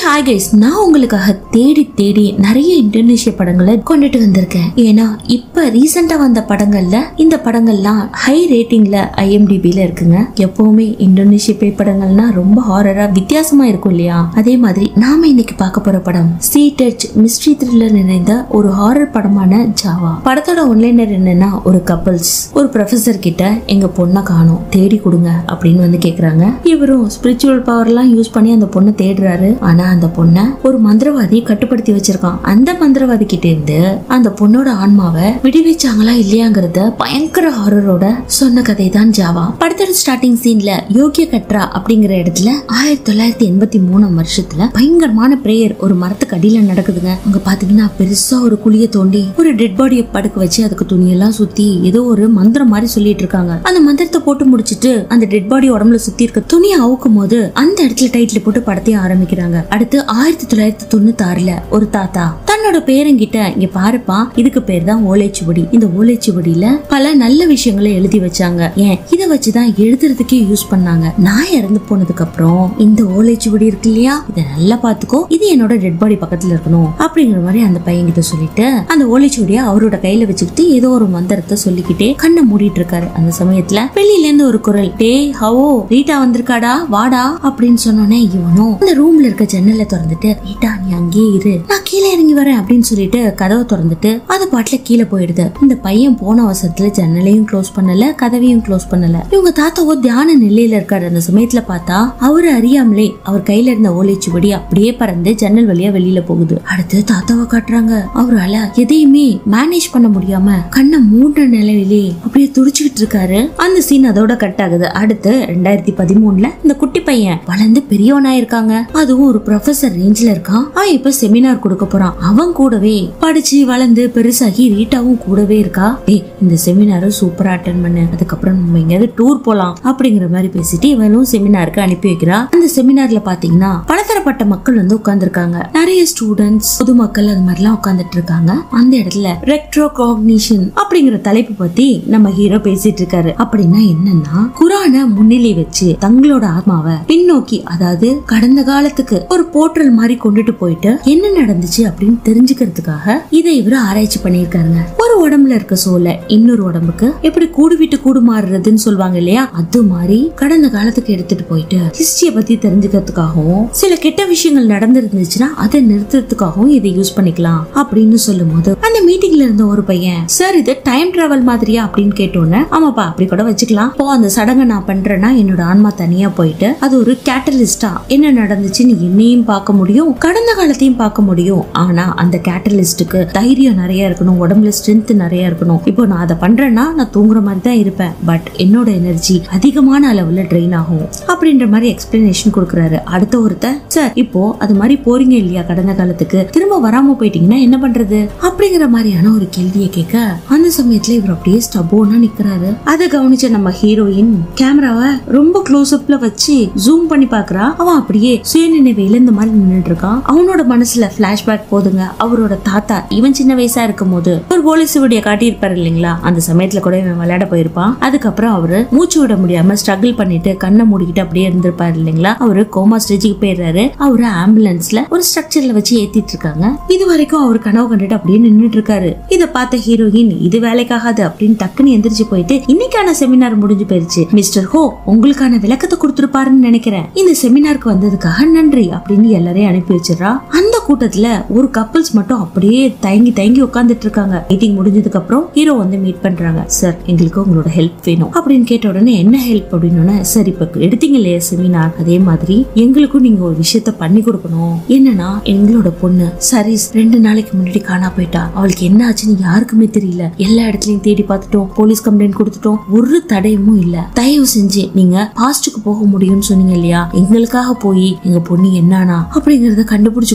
hi guys நான் உங்களுக்காக தேடி தேடி நிறைய இந்தோனேஷிய படங்களை கொண்டுட்டு வந்திருக்கேன் ஏன்னா இப்ப ரீசெண்டா வந்த படங்கள்ல இந்த படங்கள்லாம் ஹை ரேட்டிங்ல ஐஎம்டிபில இருக்குங்க எப்பவுமே இந்தோனேஷிய பேய் படங்கள்னா ரொம்ப ஹாரரா வித்தியாசமா இருக்கும் இல்லையா அதே மாதிரி நாம இன்னைக்கு பார்க்க போற படம் சி டச் மிஸ்ட்ரி த்ரில்லர் நிறைந்த ஒரு ஹாரர் படமான ஜாவா படத்தோட ஒன்லைனர் என்னன்னா ஒரு கப்பல்ஸ் ஒரு ப்ரொஃபசர் கிட்ட எங்க பொண்ணை காணோம் தேடி கொடுங்க அப்படின்னு வந்து கேக்குறாங்க இவரும் ஸ்பிரிச்சுவல் பவர்லாம் யூஸ் பண்ணி அந்த பொண்ணை தேடுறாரு ஆனா அந்த பொண்ணை ஒரு மந்திரவாதி கட்டுப்படுத்தி வச்சிருக்கான் அந்த மந்திரவாதி கிட்ட இருந்து அந்த பொண்ணோட ஆன்மாவை விடுவிச்சாங்களா இல்லையாங்கிறத பயங்கர ஹாரரோட சொன்ன கதை தான் ஜாவா படத்தோட ஸ்டார்டிங் சீன்ல யோகிய கட்ரா அப்படிங்கிற இடத்துல ஆயிரத்தி தொள்ளாயிரத்தி எண்பத்தி மூணாம் வருஷத்துல பயங்கரமான பிரேயர் ஒரு மரத்துக்கு அடியில நடக்குதுங்க அங்க பாத்தீங்கன்னா பெருசா ஒரு குழிய தோண்டி ஒரு டெட் பாடியை படுக்க வச்சு அதுக்கு துணியெல்லாம் சுத்தி ஏதோ ஒரு மந்திரம் மாதிரி சொல்லிட்டு இருக்காங்க அந்த மந்திரத்தை போட்டு முடிச்சிட்டு அந்த டெட் பாடி உடம்புல சுத்தி இருக்க துணியை அவுக்கும் போது அந்த இடத்துல டைட்டில் போட்டு படத்தையும் ஆரம்பிக்கிறாங்க அடுத்து ஆயிரத்தி தொள்ளாயிரத்தி தொண்ணூத்தி ஆறுல ஒரு தாத்தா தன்னோட பேரங்கிட்ட இங்க பாருப்பா இதுக்கு பேர் தான் ஓலைச்சுவடி இந்த ஓலைச்சுவடியில பல நல்ல விஷயங்களை எழுதி வச்சாங்க ஏன் இத வச்சுதான் எழுதுறதுக்கே யூஸ் பண்ணாங்க நான் இறந்து போனதுக்கு அப்புறம் இந்த ஓலைச்சுவடி இருக்கு இல்லையா இத நல்லா பாத்துக்கோ இது என்னோட டெட் பாடி பக்கத்துல இருக்கணும் அப்படிங்கிற மாதிரி அந்த பையன் கிட்ட சொல்லிட்டு அந்த ஓலைச்சுவடிய அவரோட கையில வச்சுக்கிட்டு ஏதோ ஒரு மந்திரத்தை சொல்லிக்கிட்டே கண்ணை மூடிட்டு இருக்காரு அந்த சமயத்துல வெளியில இருந்து ஒரு குரல் டேய் ஹவோ ரீட்டா வந்திருக்காடா வாடா அப்படின்னு சொன்னோன்னே இவனும் அந்த ரூம்ல இருக்க ஜன்னலை திறந்துட்டு ரீட்டா நீ அங்கேயே இரு நான் கீழே இறங்கி வரேன் அப்படின்னு சொல்லிட்டு கதவை திறந்துட்டு அது பாட்டுல கீழே போயிடுது இந்த பையன் போன அவசரத்துல ஜன்னலையும் க்ளோஸ் பண்ணல கதவையும் க்ளோஸ் பண்ணல இவங்க தாத்தாவோ தியான நிலையில இருக்காரு அந்த சமயத்துல பார்த்தா அவரு அறியாமலே அவர் கையில இருந்த ஓலைச்சுவடி அப்படியே பறந்து ஜன்னல் வழியா வெளியில போகுது அடுத்து தாத்தாவை காட்டுறாங்க அவரால எதையுமே மேனேஜ் பண்ண முடியாம கண்ணை மூடுற நிலையிலே அப்படியே துடிச்சுக்கிட்டு இருக்காரு அந்த சீன் அதோட கட் ஆகுது அடுத்து ரெண்டாயிரத்தி பதிமூணுல இந்த குட்டி பையன் வளர்ந்து பெரியவனா இருக்காங்க அதுவும் ஒரு ப்ரொஃபசர் ரேஞ்ச்ல இருக்கான் அவன் இப்ப செமினார் கொடுக்க போறான் அவன் கூடவே படிச்சு வளர்ந்து பெருசாகி ரீட்டாவும் கூடவே இருக்கா ஏய் இந்த செமினாரை சூப்பரா அட்டன் பண்ணு அதுக்கப்புறம் நம்ம எங்கேயாவது டூர் போலாம் அப்படிங்கிற மாதிரி பேசிட்டு இவனும் செமினாருக்கு அனுப்பி வைக்கிறா அந்த செமினார்ல பாத்தீங்கன்னா பலதரப்பட்ட மக்கள் வந்து உட்கார்ந்துருக்காங்க நிறைய ஸ்டூடெண்ட்ஸ் பொதுமக்கள் அது மாதிரிலாம் உட்கார்ந்துட்டு இருக்காங்க அந்த இடத்துல ரெக்ட்ரோ காக்னிஷன் அப்படிங்கிற தலைப்பு பத்தி நம்ம ஹீரோ பேசிட்டு இருக்காரு அப்படின்னா என்னன்னா குரான முன்னிலை வச்சு தங்களோட ஆத்மாவை பின்னோக்கி அதாவது கடந்த காலத்துக்கு ஒரு போர்ட்டல் மாதிரி கொண்டுட்டு போயிட்டு என்ன நடந்துச்சு அப்படின்னு தெரிஞ்சுக்கிறதுக்காக இதை இவரு ஆராய்ச்சி பண்ணியிருக்காருங்க ஒரு உடம்புல இருக்க சோலை இன்னொரு உடம்புக்கு எப்படி கூடு விட்டு கூடு மாறுறதுன்னு சொல்லுவாங்க இல்லையா அது மாதிரி கடந்த காலத்துக்கு எடுத்துட்டு போயிட்டு ஹிஸ்டரிய பத்தி தெரிஞ்சுக்கிறதுக்காகவும் சில கெட்ட விஷயங்கள் நடந்திருந்துச்சுன்னா அதை நிறுத்துறதுக்காகவும் இதை யூஸ் பண்ணிக்கலாம் அப்படின்னு சொல்லும் போது அந்த மீட்டிங்ல இருந்த ஒரு பையன் சார் இது டைம் டிராவல் மாதிரியா அப்படின்னு கேட்டோன்னே ஆமாப்பா அப்படி கூட வச்சுக்கலாம் இப்போ அந்த சடங்கை நான் பண்றேன்னா என்னோட ஆன்மா தனியா போயிட்டு அது ஒரு கேட்டலிஸ்டா என்ன நடந்துச்சுன்னு என்னையும் பார்க்க முடியும் கடந்த காலத்தையும் பார்க்க முடியும் ஆனா அந்த கேட்டலிஸ்டுக்கு தைரியம் நிறைய இருக்கணும் உடம்புல ஸ்ட்ரென்த் நிறைய இருக்கணும் இப்போ நான் அதை பண்றேன்னா நான் தூங்குற மாதிரி தான் இருப்பேன் பட் என்னோட எனர்ஜி அதிகமான அளவுல ட்ரெயின் ஆகும் அப்படின்ற மாதிரி எக்ஸ்பிளனேஷன் கொடுக்குறாரு அடுத்த ஒருத்தர் சார் இப்போ அது மாதிரி போறீங்க இல்லையா கடந்த காலத்துக்கு திரும்ப வராம போயிட்டீங்கன்னா என்ன பண்றது அப்படிங்கிற மாதிரியான ஒரு கேள்வியை கேட்க அந்த சமயத்துல இவர் அப்படியே ஸ்டபோனா நிக்கிறாரு அதை கவனிச்ச நம்ம ஹீரோயின் கேமராவை ரொம்ப க்ளோஸ் அப்ல வச்சு ஜூம் பண்ணி பாக்குறா அவன் அப்படியே சுயநினைவு இழந்த மாதிரி நின்னுட்டு இருக்கான் அவனோட மனசுல பிளாஷ்பேக் போதுங்க அவரோட தாத்தா இவன் சின்ன வயசா இருக்கும் போது ஒரு போலீஸ் வீடியோ காட்டியிருப்பாரு இல்லைங்களா அந்த சமயத்துல கூட இவன் விளையாட போயிருப்பான் அதுக்கப்புறம் அவரு மூச்சு விட முடியாம ஸ்ட்ரகிள் பண்ணிட்டு கண்ணை மூடிக்கிட்டு அப்படியே இருந்திருப்பாரு இல்லைங்களா அவரு கோமா ஸ்டேஜுக்கு போயிடுறாரு அவரு ஆம்புலன்ஸ்ல ஒரு ஸ்ட்ரக்சர்ல வச்சு ஏத்திட்டு இருக்காங்க இது வரைக்கும் அவர் கனவு கண்டுட்டு அப்படியே நின்னுட்டு இருக்காரு இத பார்த்த ஹீரோயின் இது வேலைக்காகாது அப்படின்னு டக்குன்னு எந்திரிச்சு போயிட்டு இன்னைக்கான செமினார் முடிஞ்சு போயிருச்சு மிஸ்டர் ஹோ உங்களுக்கான விளக்கத்தை கொடுத்திருப்பாருன்னு நினைக்கிறேன் இந்த செமினாருக்கு வந்ததுக்காக நன்றி அப்படின்னு எல்லாரையும் அனுப்பி வச்சிடறா அந்த கூட்டத்துல ஒரு கப்பல்ஸ் மட்டும் அப்படியே தயங்கி தயங்கி உட்கார்ந்துட்டு இருக்காங்க மீட்டிங் முடிஞ்சதுக்கு அப்புறம் ஹீரோ வந்து மீட் பண்றாங்க சார் எங்களுக்கு உங்களோட ஹெல்ப் வேணும் அப்படின்னு கேட்ட உடனே என்ன ஹெல்ப் அப்படின்னு சார் இப்ப எடுத்தீங்க இல்லையா செமினார் அதே மாதிரி எங்களுக்கும் நீங்க ஒரு விஷயத்த பண்ணி கொடுக்கணும் என்னன்னா எங்களோட பொண்ணு சரிஸ் ரெண்டு நாளைக்கு முன்னாடி காணா போயிட்டா அவளுக்கு என்ன ஆச்சுன்னு யாருக்குமே தெரியல எல்லா இடத்துலயும் தேடி பார்த்துட்டோம் போலீஸ் கம்ப்ளைண்ட் கொடுத்துட்டோம் ஒரு தடையும் இல்ல தயவு செஞ்சு நீங்க பாஸ்டுக்கு போக முடியும்னு சொன்னீங்க இல்லையா எங்களுக்காக போய் எங்க பொண்ணு என்னானா அப்படிங்கறத கண்டுபிடிச்சு கொடுங்க சார்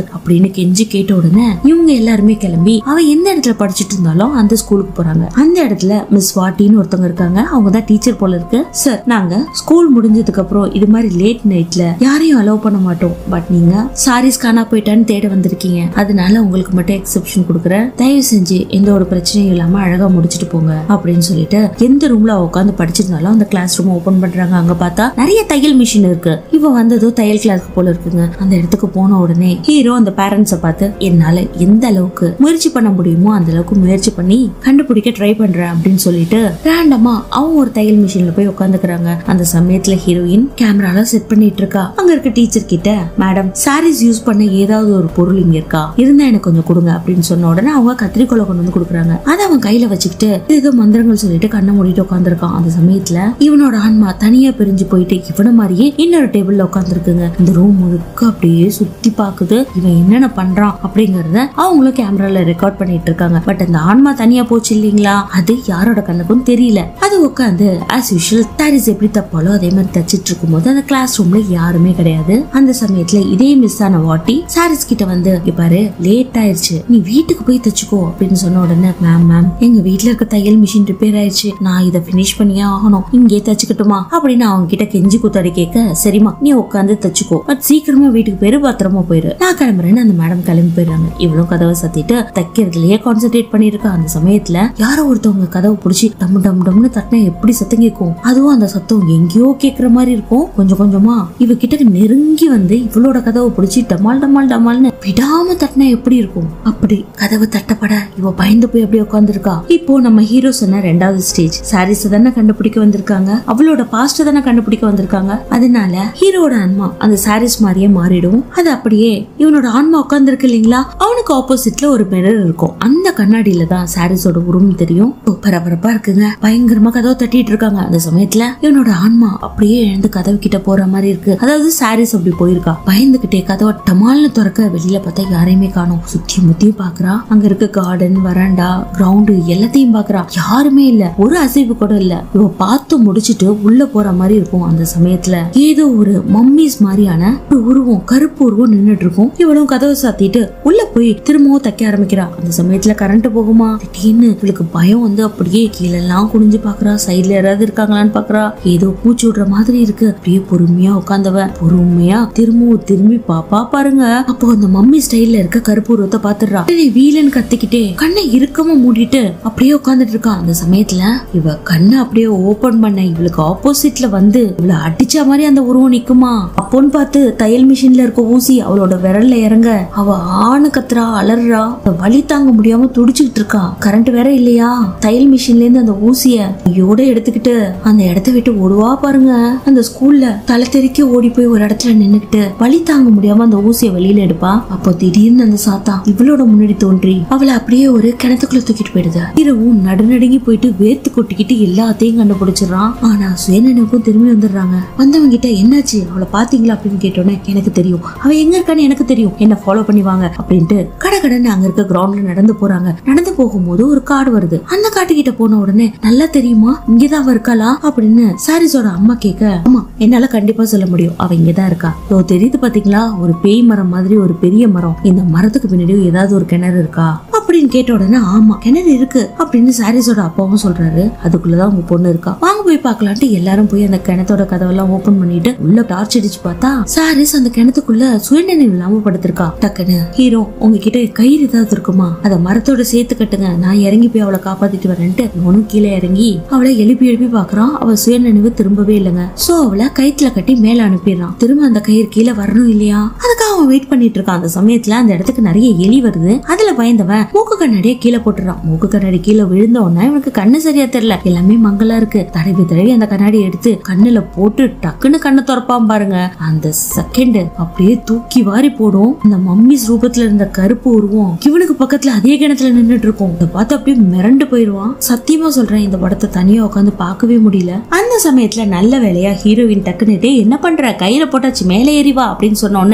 சார் அப்படின்னு கெஞ்சி கேட்ட உடனே இவங்க எல்லாருமே கிளம்பி அவ எந்த இடத்துல படிச்சுட்டு இருந்தாலும் அந்த ஸ்கூலுக்கு போறாங்க அந்த இடத்துல மிஸ் வாட்டின்னு ஒருத்தவங்க இருக்காங்க அவங்க தான் டீச்சர் போல இருக்கு சார் நாங்க ஸ்கூல் முடிஞ்சதுக்கு அப்புறம் இது மாதிரி லேட் நைட்ல யாரையும் அலோவ் பண்ண மாட்டோம் பட் நீங்க சாரீஸ் காணா போயிட்டான்னு தேட வந்திருக்கீங்க அதனால உங்களுக்கு மட்டும் எக்ஸெப்ஷன் கொடுக்குறேன் தயவு செஞ்சு எந்த ஒரு பிரச்சனையும் இல்லாம அழகா முடிச்சிட்டு போங்க அப்படின்னு சொல்லிட்டு எந்த ரூம்ல உட்காந்து படிச்சிருந்தாலும் அந்த கிளாஸ் ரூம் ஓபன் பண்றாங்க அங்க பார்த்தா நிறைய தையல் மிஷின் இருக்கு இவ வந்ததும் தையல் கிளாஸ் போல இருக்குங்க அந்த இடத்துக்கு போன உடனே ஹீரோ அந்த பேரண்ட்ஸை பார்த்து என்னால எந்த அளவுக்கு முயற்சி பண்ண முடியுமோ அந்த அளவுக்கு முயற்சி பண்ணி கண்டுபிடிக்க ட்ரை பண்றேன் அப்படின்னு சொல்லிட்டு ரேண்டமா அவங்க ஒரு தையல் மிஷின்ல போய் உட்காந்துக்கிறாங்க அந்த சமயத்துல ஹீரோயின் கேமரால செட் பண்ணிட்டு இருக்கா அங்க இருக்க டீச்சர் கிட்ட மேடம் சாரீஸ் யூஸ் பண்ண ஏதாவது ஒரு பொருள் இங்க இருக்கா இருந்தா எனக்கு கொஞ்சம் கொடுங்க அப்படின்னு சொன்ன உடனே அவங்க கத்திரிக்கோலை கொண்டு வந்து கொடுக்குறாங்க அதை அவன் கையில வச்சுக்கிட்டு ஏதோ மந்திரங்கள் சொல்லிட்டு கண்ணை மூடிட்டு உட்காந்துருக்கான் அந்த சமயத்துல இவனோட ஆன்மா தனியா பிரிஞ்சு போயிட்டு இவன மாதிரியே இன்னொரு டேபிள்ல உட்காந்துருக்குங்க இந்த ரூம் முழுக்க அப்படியே சுத்தி பாக்குது இவன் என்னென்ன பண்றான் அப்படிங்கறத அவங்களும் கேமரால ரெக்கார்ட் பண்ணிட்டு இருக்காங்க பட் அந்த ஆன்மா தனியா போச்சு இல்லீங்களா அது யாரோட கண்ணுக்கும் தெரியல அது உட்காந்து ஆஸ் யூஷுவல் சாரீஸ் எப்படி தப்பாலோ அதே மாதிரி தச்சிட்டு இருக்கும்போது அந்த கிளாஸ் ரூம்ல யாருமே கிடையாது அந்த சமயத்துல இதே மிஸ் ஆன வாட்டி சாரீஸ் கிட்ட வந்து "இங்க பாரு லேட் ஆயிருச்சு நீ வீட்டுக்கு போய் தச்சுக்கோ அப்படின்னு சொன்ன உடனே மேம் மேம் எங்க வீட்ல இருக்க தையல் மிஷின் ரிப்பேர் ஆயிடுச்சு நான் இதை ஃபினிஷ் பண்ணியே ஆகணும் இங்கே தச்சுக்கட்டுமா அப்படின்னு அவங்க கிட்ட கெஞ்சி கூத்தாடி கேட்க சரிம்மா நீ உட்காந்து தச்சுக்கோ பட் சீக்கிரமா வீட்டுக்கு போயிரு பத்திரமா போயிரு நான் கிளம்புறேன்னு அந்த மேடம் கிளம்பி போயிடுறாங்க இவளும் கதவை சத்திட்டு தைக்கிறதுலயே கான்சென்ட்ரேட் பண்ணிருக்கா அந்த சமயத்துல யாரோ ஒருத்தவங்க கதவை பிடிச்சி டம் டம் டம்னு தட்டினா எப்படி சத்தம் கேட்கும் அதுவும் அந்த சத்தம் எங்கேயோ கேக்குற மாதிரி இருக்கும் கொஞ்சம் கொஞ்சமா இவ கிட்ட நெருங்கி வந்து இவளோட கதவை பிடிச்சி டமால் டமால் டமால்னு விடாம தட்டினா எப்படி இருக்கும் அப்படி கதவு தட்டப்பட இவ பயந்து போய் அப்படியே உட்காந்துருக்கா இப்போ நம்ம ஹீரோ சொன்ன ரெண்டாவது ஸ்டேஜ் சாரீஸ் தானே கண்டுபிடிக்க வந்திருக்காங்க அவளோட பாஸ்ட் தானே கண்டுபிடிக்க வந்திருக்காங்க அதனால ஹீரோட ஆன்மா அந்த சாரீஸ் மாதிரியே மாறிடும் அது அப்படியே இவனோட ஆன்மா உட்கார்ந்துருக்கு இல்லைங்களா அவனுக்கு ஆப்போசிட்ல ஒரு மிரர் இருக்கும் அந்த கண்ணாடியில தான் சாரீஸோட உருவம் தெரியும் ஓ, பரபரப்பா இருக்குங்க பயங்கரமா கதவை தட்டிட்டு இருக்காங்க அந்த சமயத்துல இவனோட ஆன்மா அப்படியே எழுந்து கதவு கிட்ட போற மாதிரி இருக்கு அதாவது சாரீஸ் அப்படி போயிருக்கா பயந்துகிட்டே கதவை டமால்னு திறக்க வெளியில பார்த்தா யாரையுமே காணோம் சுத்தி முத்தியும் பாக்குறா அங்க இருக்க கார்டன் வராண்டா கிரவுண்டு எல்லாத்தையும் பாக்குறா யாருமே இல்ல ஒரு அசைவு கூட இல்ல இவ பார்த்து முடிச்சிட்டு உள்ள போற மாதிரி இருக்கும் அந்த சமயத்துல ஏதோ ஒரு மம்மிஸ் மாதிரியான ஒரு உருவம் கருப்பு உருவம் நின்னுட்டு இருக்கும் இவளும் கதவை சாத்திட்டு உள்ள போய் திரும்பவும் தைக்க ஆரம்பிக்கிறா அந்த சமயத்துல கரண்ட் போகுமா திடீர்னு இவளுக்கு பயம் வந்து அப்படியே கீழெல்லாம் குனிஞ்சு பாக்குறா சைடுல யாராவது இருக்காங்களான்னு பாக்குறா ஏதோ பூச்சி விடுற மாதிரி இருக்கு அப்படியே பொறுமையா உட்காந்தவ பொறுமையா திரும்பவும் திரும்பி பாப்பா பாருங்க அப்போ அந்த மம்மி ஸ்டைல்ல இருக்க கருப்பு உருவத்தை பாத்துடுறா உடனே வீலன் கத்திக்கிட்டே கண்ணை இறுக்கமா மூடிட்டு அப்படியே உட்காந்துட்டு இருக்கா அந்த சமயத்துல இவ கண்ணை அப்படியே ஓபன் பண்ண இவளுக்கு ஆப்போசிட்ல வந்து இவள அடிச்ச மாதிரி அந்த உருவம் நிக்குமா அப்போன்னு பார்த்து தையல் மிஷின்ல இருக்க ஊசி அவளோட விரல்ல இறங்க அவ ஆணு கத்துறா அலறா அந்த வலி தாங்க முடியாம துடிச்சுக்கிட்டு இருக்கா கரண்ட் வேற இல்லையா தையல் மிஷின்ல இருந்து அந்த ஊசிய கையோட எடுத்துக்கிட்டு அந்த இடத்த விட்டு ஓடுவா பாருங்க அந்த ஸ்கூல்ல தலை தெறிக்க ஓடி போய் ஒரு இடத்துல நின்னுக்கிட்டு வலி தாங்க முடியாம அந்த ஊசிய வெளியில எடுப்பா அப்போ திடீர்னு அந்த சாத்தா இவளோட முன்னாடி தோன்றி அவளை அப்படியே ஒரு கிணத்துக்குள்ள தூக்கிட்டு போயிடுது இரவும் நடுநடுங்கி போயிட்டு வேர்த்து கொட்டிக்கிட்டு எல்லாத்தையும் கண்டுபிடிச்சிடுறான் ஆனா சுயநினைவுக்கும் திரும்பி வந்துடுறாங்க வந்தவங்க கிட்ட என்னாச்சு அவளை பாத்தீங்களா அப்படின்னு கேட்டோன்னே எனக்கு தெரியும் அவ எங்க இருக்கான்னு எனக்கு தெரியும் என்ன ஃபாலோ பண்ணி வாங்க அப்படின்ட்டு கடகடன்னு அங்க இருக்க கிரவுண்ட்ல நடந்து போறாங்க நடந்து போகும்போது ஒரு காடு வருது அந்த காட்டு கிட்ட போன உடனே நல்லா தெரியுமா இங்கதான் அவ இருக்காளா அப்படின்னு சாரிஸோட அம்மா கேட்க ஆமா என்னால கண்டிப்பா சொல்ல முடியும் அவ இங்கதான் இருக்கா ஓ தெரியுது பாத்தீங்களா ஒரு பேய் மரம் மாதிரி ஒரு பெரிய மரம் இந்த மரத்துக்கு பின்னாடி ஏதாவது ஒரு கிணறு இருக்கா அப்படின்னு கேட்ட உடனே ஆமா கிணறு இருக்கு அப்படின்னு சாரிஸோட அப்பாவும் சொல்றாரு அதுக்குள்ளதான் உங்க பொண்ணு இருக்கா வாங்க போய் பார்க்கலான்ட்டு எல்லாரும் போய் அந்த கிணத்தோட கதவெல்லாம் ஓபன் பண்ணிட்டு உள்ள டார்ச் அடிச்சு பார்த்தா சாரிஸ் அந்த கிணத்துக்குள்ள சுயநினைவு இல்லாம படுத்திருக்கா டக்குன்னு ஹீரோ உங்ககிட்ட கயிறு ஏதாவது இருக்குமா அத மரத்தோட சேர்த்து கட்டுங்க நான் இறங்கி போய் அவளை காப்பாத்திட்டு வரேன்ட்டு இவனும் கீழே இறங்கி அவளை எழுப்பி எழுப்பி பாக்குறான் அவ சுயநினைவு திரும்பவே இல்லைங்க சோ அவளை கயித்துல கட்டி மேல அனுப்பிடுறான் திரும்ப அந்த கயிறு கீழே வரணும் இல்லையா அதுக்காக அவன் வெயிட் பண்ணிட்டு இருக்கான் அந்த சமயத்துல அந்த இடத்துக்கு நிறைய எலி வருது அதுல பயந்தவன் மூக்கு கண்ணாடியை கீழே போட்டுறான் மூக்கு கண்ணாடி கீழே விழுந்த உடனே இவனுக்கு கண்ணு சரியா தெரியல எல்லாமே மங்கலா இருக்கு தடவி தடவி அந்த கண்ணாடி எடுத்து கண்ணுல போட்டு டக்குன்னு கண்ணை திறப்பான் பாருங்க அந்த செகண்ட் அப்படியே தூக்கி வாரி போடும் அந்த மம்மிஸ் ரூபத்துல இருந்த கருப்பு உருவம் இவனுக்கு பக்கத்துல அதே கிணத்துல நின்னுட்டு இருக்கும் இதை பார்த்து அப்படியே மிரண்டு போயிடுவான் சத்தியமா சொல்றேன் இந்த படத்தை தனியா உட்காந்து பார்க்கவே முடியல அந்த சமயத்துல நல்ல வேலையா ஹீரோயின் டக்குன்னு "டேய், என்ன பண்ற கையில போட்டாச்சு மேலே ஏறி வா அப்படின்னு சொன்ன உடனே இவனு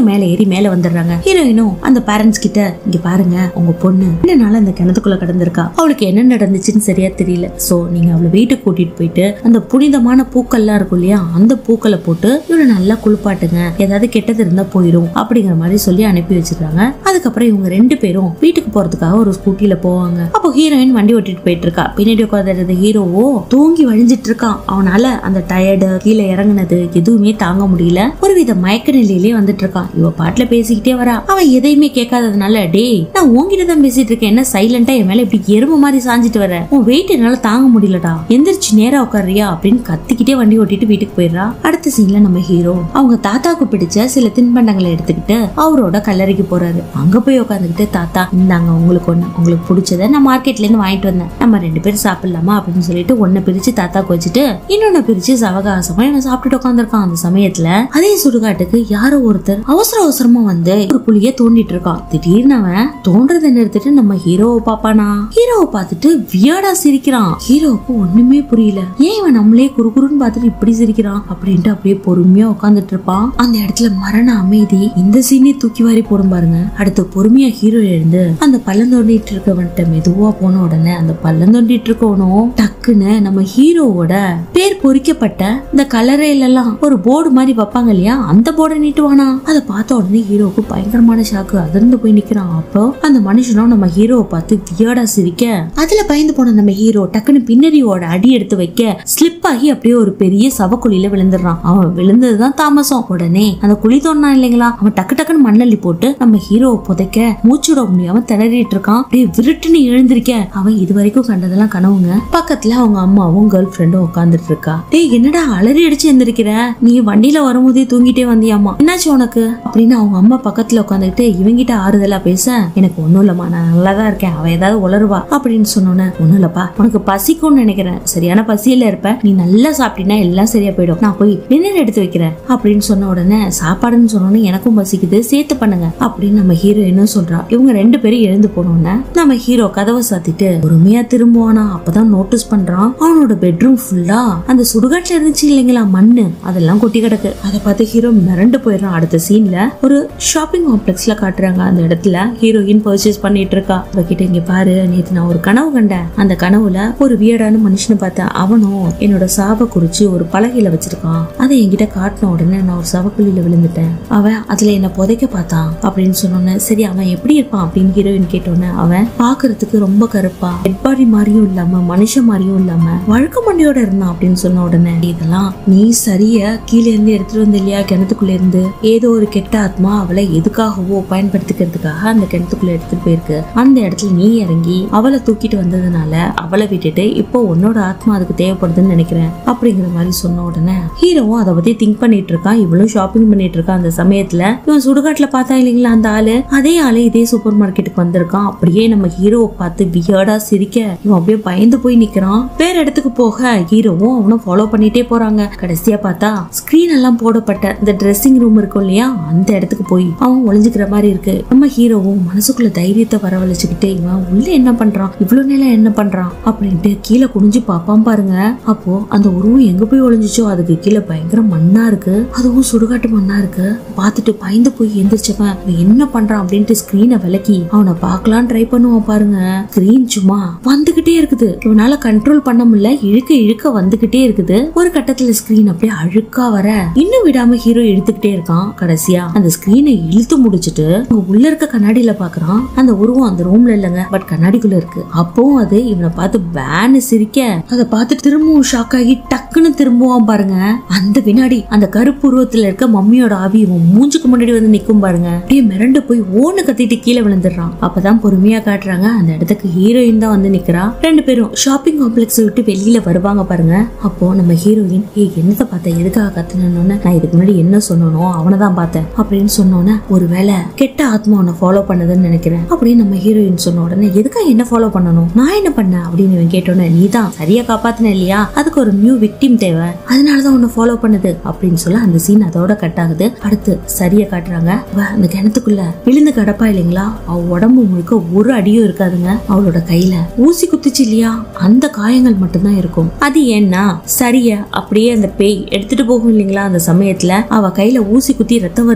மேல ஏறி மேல வந்துடுறாங்க ஹீரோயினும் அந்த பேரண்ட்ஸ் கிட்ட இங்க பாருங்க உங்க பொண்ணு ரெண்டு நாள் அந்த கிணத்துக்குள்ள கடந்திருக்கா அவளுக்கு என்ன நடந்துச்சுன்னு சரியா தெரியல சோ நீங்க அவளை வீட்டுக்கு கூட்டிட்டு போயிட்டு அந்த புனிதமான பூக்கள்லாம் இருக்கும் இல்லையா அந்த பூக்களை போட்டு இவளை நல்லா குளிப்பாட்டுங்க ஏதாவது கெட்டது இருந்தா போயிடும் அப்படிங்கிற மாதிரி சொல்லி அனுப்பி வச்சிருக்காங்க அதுக்கப்புறம் இவங்க ரெண்டு பேரும் வீட்டுக்கு போறதுக்காக ஒரு ஸ்கூட்டில போவாங்க அப்போ ஹீரோயின் வண்டி ஓட்டிட்டு போயிட்டு இருக்கா பின்னாடி உட்காந்துருந்த ஹீரோவோ தூங்கி வழிஞ்சிட்டு இருக்கான் அவனால அந்த டயர்டு கீழே இறங்குனது எதுவுமே தாங்க முடியல ஒரு வித மயக்க நிலையிலே வந்துட்டு இருக்கான் இவ பாட்டுல பேசிக்கிட்டே வரா அவன் எதையுமே கேட்காததுனால டேய் நான் உன்கிட்ட தான் பேசிட்டு இருக்கேன் என்ன சைலண்டா என் மேல இப்படி எறும்பு மாதிரி சாஞ்சிட்டு வர உன் வெயிட் என்னால தாங்க முடியலடா எந்திரிச்சு நேரா உட்காரியா அப்படின்னு கத்திக்கிட்டே வண்டி ஓட்டிட்டு வீட்டுக்கு போயிடுறா அடுத்த சீன்ல நம்ம ஹீரோ அவங்க தாத்தாக்கு பிடிச்ச சில தின்பண்டங்களை எடுத்துக்கிட்டு அவரோட கல்லறைக்கு போறாரு அங்க போய் உட்காந்துக்கிட்டு தாத்தா இந்தாங்க உங்களுக்கு ஒண்ணு உங்களுக்கு பிடிச்சத நான் மார்க்கெட்ல இருந்து வாங்கிட்டு வந்தேன் நம்ம ரெண்டு பேரும் சாப்பிடலாமா அப்படின்னு சொல்லிட்டு ஒன்ன பிரிச்சு தாத்தாக்கு வச்சுட்டு இன்னொன்னு பிரிச்சு சவகாசமா இவன் சாப்பிட்டுட்டு உட்காந்துருக்கான் அந்த சமயத்துல அதே சுடுகாட்டுக்கு யாரோ ஒருத்தர் அவசர அவசரமா வந்து ஒரு குழிய தோண்டிட்டு இருக்கான் திடீர்னு அவன் தோன்றதை நிறுத்திட்டு நம்ம ஹீரோவை பாப்பானா ஹீரோவை பார்த்துட்டு வியாடா சிரிக்கிறான் ஹீரோவுக்கு ஒண்ணுமே புரியல ஏன் இவன் நம்மளே குறுகுறுன்னு பார்த்துட்டு இப்படி சிரிக்கிறான் அப்படின்ட்டு அப்படியே பொறுமையா உட்காந்துட்டு இருப்பான் அந்த இடத்துல மரண அமைதி இந்த சீனே தூக்கி வாரி போடும் பாருங்க அடுத்து பொறுமையா ஹீரோ எழுந்து அந்த பள்ளம் தோண்டிட்டு இருக்கவன்ட்ட மெதுவா போன உடனே அந்த பள்ளம் தோண்டிட்டு இருக்கவனும் டக்குன்னு நம்ம ஹீரோவோட பேர் பொறிக்கப்பட்ட இந்த கலரையில எல்லாம் ஒரு போர்டு மாதிரி வைப்பாங்க இல்லையா அந்த போர்டை நீட்டுவானா அதை பார்த்த உடனே ஹீரோவுக்கு பயங்கரமான ஷாக்கு அதிர்ந்து போய் நிக்கிறான் அப்போ அந்த மனுஷனும் நம்ம ஹீரோவை பார்த்து வியாடா சிரிக்க அதுல பயந்து போன நம்ம ஹீரோ டக்குன்னு பின்னரியோட அடி எடுத்து வைக்க ஸ்லிப் ஆகி அப்படியே ஒரு பெரிய சவக்குழியில விழுந்துடுறான் அவன் விழுந்ததுதான் தாமசம் உடனே அந்த குழி தோண்டான் இல்லைங்களா அவன் டக்கு டக்குன்னு மண்ணள்ளி போட்டு நம்ம ஹீரோவை புதைக்க மூச்சு விட முடியாம திணறிட்டு இருக்கான் அப்படியே விருட்டுன்னு எழுந்திருக்க அவன் இது வரைக்கும் கண்டதெல்லாம் கனவுங்க பக்கத்துல அவங்க அம்மாவும் கேர்ள் ஃப்ரெண்டும் உட்காந்துட்டு இருக்கா டேய் என்னடா அலறி அடிச்சு எந்திரிக்கிற நீ வண்டியில வரும்போதே தூங்கிட்டே வந்தியாமா என்னாச்சு உனக்கு அப்படின்னு அவங்க அம்மா பக்கத்துல உட்காந்துக்கிட்டு இவங்கிட்ட ஆறுதலா பேச எனக்கு ஒண்ணும் இல்லம்மா நான் நல்லா தான் இருக்கேன் அவ ஏதாவது உளருவா அப்படின்னு சொன்னோன்னே ஒண்ணும் இல்லப்பா உனக்கு பசிக்கும்னு நினைக்கிறேன் சரியான பசியில இருப்ப நீ நல்லா சாப்பிட்டீங்கன்னா எல்லாம் சரியா போயிடும் நான் போய் டின்னர் எடுத்து வைக்கிறேன் அப்படின்னு சொன்ன உடனே சாப்பாடுன்னு சொன்னோன்னே எனக்கும் பசிக்குது சேர்த்து பண்ணுங்க அப்படின்னு நம்ம ஹீரோயினும் சொல்றா இவங்க ரெண்டு பேரும் எழுந்து போனோன்னே நம்ம ஹீரோ கதவை சாத்திட்டு பொறுமையா திரும்புவானா அப்பதான் நோட்டீஸ் பண்றான் அவனோட பெட்ரூம் ஃபுல்லா அந்த சுடுகாட்டுல இருந்துச்சு இல்லைங்களா மண்ணு அதெல்லாம் கொட்டி கிடக்கு அதை பார்த்து ஹீரோ மிரண்டு போயிடுறான் அடுத்த சீன்ல ஒரு ஷாப்பிங் காம்ப்ளெக்ஸ்ல காட்டுறாங்க அந்த இடத்துல ஹீரோயின் பர்ச்சேஸ் பண்ணிட்டு இருக்கா அவகிட்ட இங்க பாரு நேத்து நான் ஒரு கனவு கண்டேன் அந்த கனவுல ஒரு வியடான மனுஷனை பார்த்தேன் அவனும் என்னோட சாப குறிச்சு ஒரு பலகையில வச்சிருக்கான் அதை என்கிட்ட காட்டின உடனே நான் ஒரு சவக்குழியில விழுந்துட்டேன் அவன் அதுல என்ன புதைக்க பார்த்தான் அப்படின்னு சொன்னோன்னே சரி அவன் எப்படி இருப்பான் அப்படின்னு ஹீரோயின் கேட்டோன்னே அவன் பாக்குறதுக்கு ரொம்ப கருப்பா டெட் பாடி மாதிரியும் இல்லாம மனுஷன் மாதிரியும் இல்லாம வழுக்க மண்டியோட இருந்தான் அப்படின்னு சொன்ன உடனே இதெல்லாம் நீ சரியா கீழே இருந்து எடுத்துட்டு வந்த இல்லையா கிணத்துக்குள்ள இருந்து ஏதோ ஒரு கெட்ட ஆத்மா அவளை எதுக்காகவோ பயன்படுத்திக்கிறதுக்காக அந்த கிணத்துக்குள்ள எடுத்துட்டு போயிருக்கு அந்த இடத்துல நீ இறங்கி அவளை தூக்கிட்டு வந்ததுனால அவளை விட்டுட்டு இப்போ உன்னோட ஆத்மா அதுக்கு தேவைப்படுதுன்னு நினைக்கிறேன் அப்படிங்கிற மாதிரி சொன்ன உடனே ஹீரோவும் அதை பத்தி திங்க் பண்ணிட்டு இருக்கான் இவளும் ஷாப்பிங் பண்ணிட்டு இருக்கான் அந்த சமயத்துல இவன் சுடுகாட்டுல பார்த்தா இல்லைங்களா அந்த ஆளு அதே ஆளு இதே சூப்பர் மார்க்கெட்டுக்கு வந்திருக்கான் அப்படியே நம்ம ஹீரோவை பார்த்து வியர்டா சிரிக்க இவன் அப்படியே பயந்து போய் நிக்கிறான் வேற இடத்துக்கு போக ஹீரோவும் அவனும் ஃபாலோ பண்ணிட்டே போறாங்க கடைசியா பார்த்தா ஸ்கிரீன் எல்லாம் போடப்பட்ட இந்த ட்ரெஸ்ஸிங் ரூம் இருக்கும் இல்லையா அந்த இடத்துக்கு போய் அவன் ஒளிஞ்சுக்கிற மாதிரி இருக்கு நம்ம ஹீரோவும் மனசுக்குள்ள தைரியத்தை வரவழைச்சுக்கிட்டு இவன் உள்ள என்ன பண்றான் இவ்வளவு நேரம் என்ன பண்றான் அப்படின்ட்டு கீழே குனிஞ்சு பாப்பான் பாருங்க அப்போ அந்த உருவம் எங்க போய் ஒளிஞ்சுச்சோ அதுக்கு கீழே பயங்கர மண்ணா இருக்கு அதுவும் சுடுகாட்டு மண்ணா இருக்கு பார்த்துட்டு பயந்து போய் எந்திரிச்சவன் இவன் என்ன பண்றான் அப்படின்ட்டு ஸ்கிரீனை விலக்கி அவனை பார்க்கலாம் ட்ரை பண்ணுவான் பாருங்க ஸ்கிரீன் சும்மா வந்துகிட்டே இருக்குது இவனால கண்ட்ரோல் பண்ண முடியல இழுக்க இழுக்க வந்துகிட்டே இருக்குது ஒரு கட்டத்துல ஸ்கிரீன் அப்படியே அழுக்கா வர இன்னும் விடாம ஹீரோ இழுத்துக்கிட்டே இருக்கான் கடைசியா அந்த ஸ்கிரீனை இழுத்து முடிச்சிட்டு அங்க உள்ள இருக்க கண்ணாடியில பாக்குறான் அந்த உருவம் அந்த ரூம்ல இல்லங்க பட் கண்ணாடிக்குள்ள இருக்கு அப்பவும் அது இவனை பார்த்து பேனு சிரிக்க அதை பார்த்து திரும்பவும் ஷாக் ஆகி டக்குன்னு திரும்புவான் பாருங்க அந்த வினாடி அந்த கருப்பு உருவத்துல இருக்க மம்மியோட ஆவி இவன் மூஞ்சுக்கு முன்னாடி வந்து நிக்கும் பாருங்க அப்படியே மிரண்டு போய் ஓன்னு கத்திட்டு கீழே விழுந்துடுறான் அப்பதான் பொறுமையா காட்டுறாங்க அந்த இடத்துக்கு ஹீரோயின் தான் வந்து நிக்கிறா ரெண்டு பேரும் ஷாப்பிங் காம்ப்ளெக்ஸ் விட்டு வெளியில வருவாங்க பாருங்க அப்போ நம்ம ஹீரோயின் ஏய் என்னத்தை பார்த்த எதுக்காக கத்துனோன்னு நான் இதுக்கு முன்னாடி என்ன சொன்னனோ அவனை தான் பார்த்தேன் அப்படின்னு சொன்னோன்னே ஒருவேளை கெட்ட ஆத்மா உன்னை ஃபாலோ பண்ணதுன்னு நினைக்கிறேன் அப்படின்னு நம்ம ஹீரோயின் சொன்ன உடனே எதுக்காக என்ன ஃபாலோ பண்ணணும் நான் என்ன பண்ணேன் அப்படின்னு இவன் கேட்டோன்னே நீ தான் சரியா காப்பாத்தின இல்லையா அதுக்கு ஒரு நியூ விக்டிம் தேவை அதனாலதான் உன்னை ஃபாலோ பண்ணுது அப்படின்னு சொல்ல அந்த சீன் அதோட கட் ஆகுது அடுத்து சரியா காட்டுறாங்க அவ அந்த கிணத்துக்குள்ள விழுந்து கிடப்பா இல்லைங்களா அவ உடம்பு முழுக்க ஒரு அடியும் இருக்காதுங்க அவளோட கையில ஊசி குத்துச்சு இல்லையா அந்த காயங்கள் மட்டும்தான் இருக்கும் அது ஏன்னா சரியா அப்படியே அந்த பேய் எடுத்துட்டு போகும் இல்லைங்களா அந்த சமயத்துல அவ கையில ஊசி குத்தி ரத்தம் வருது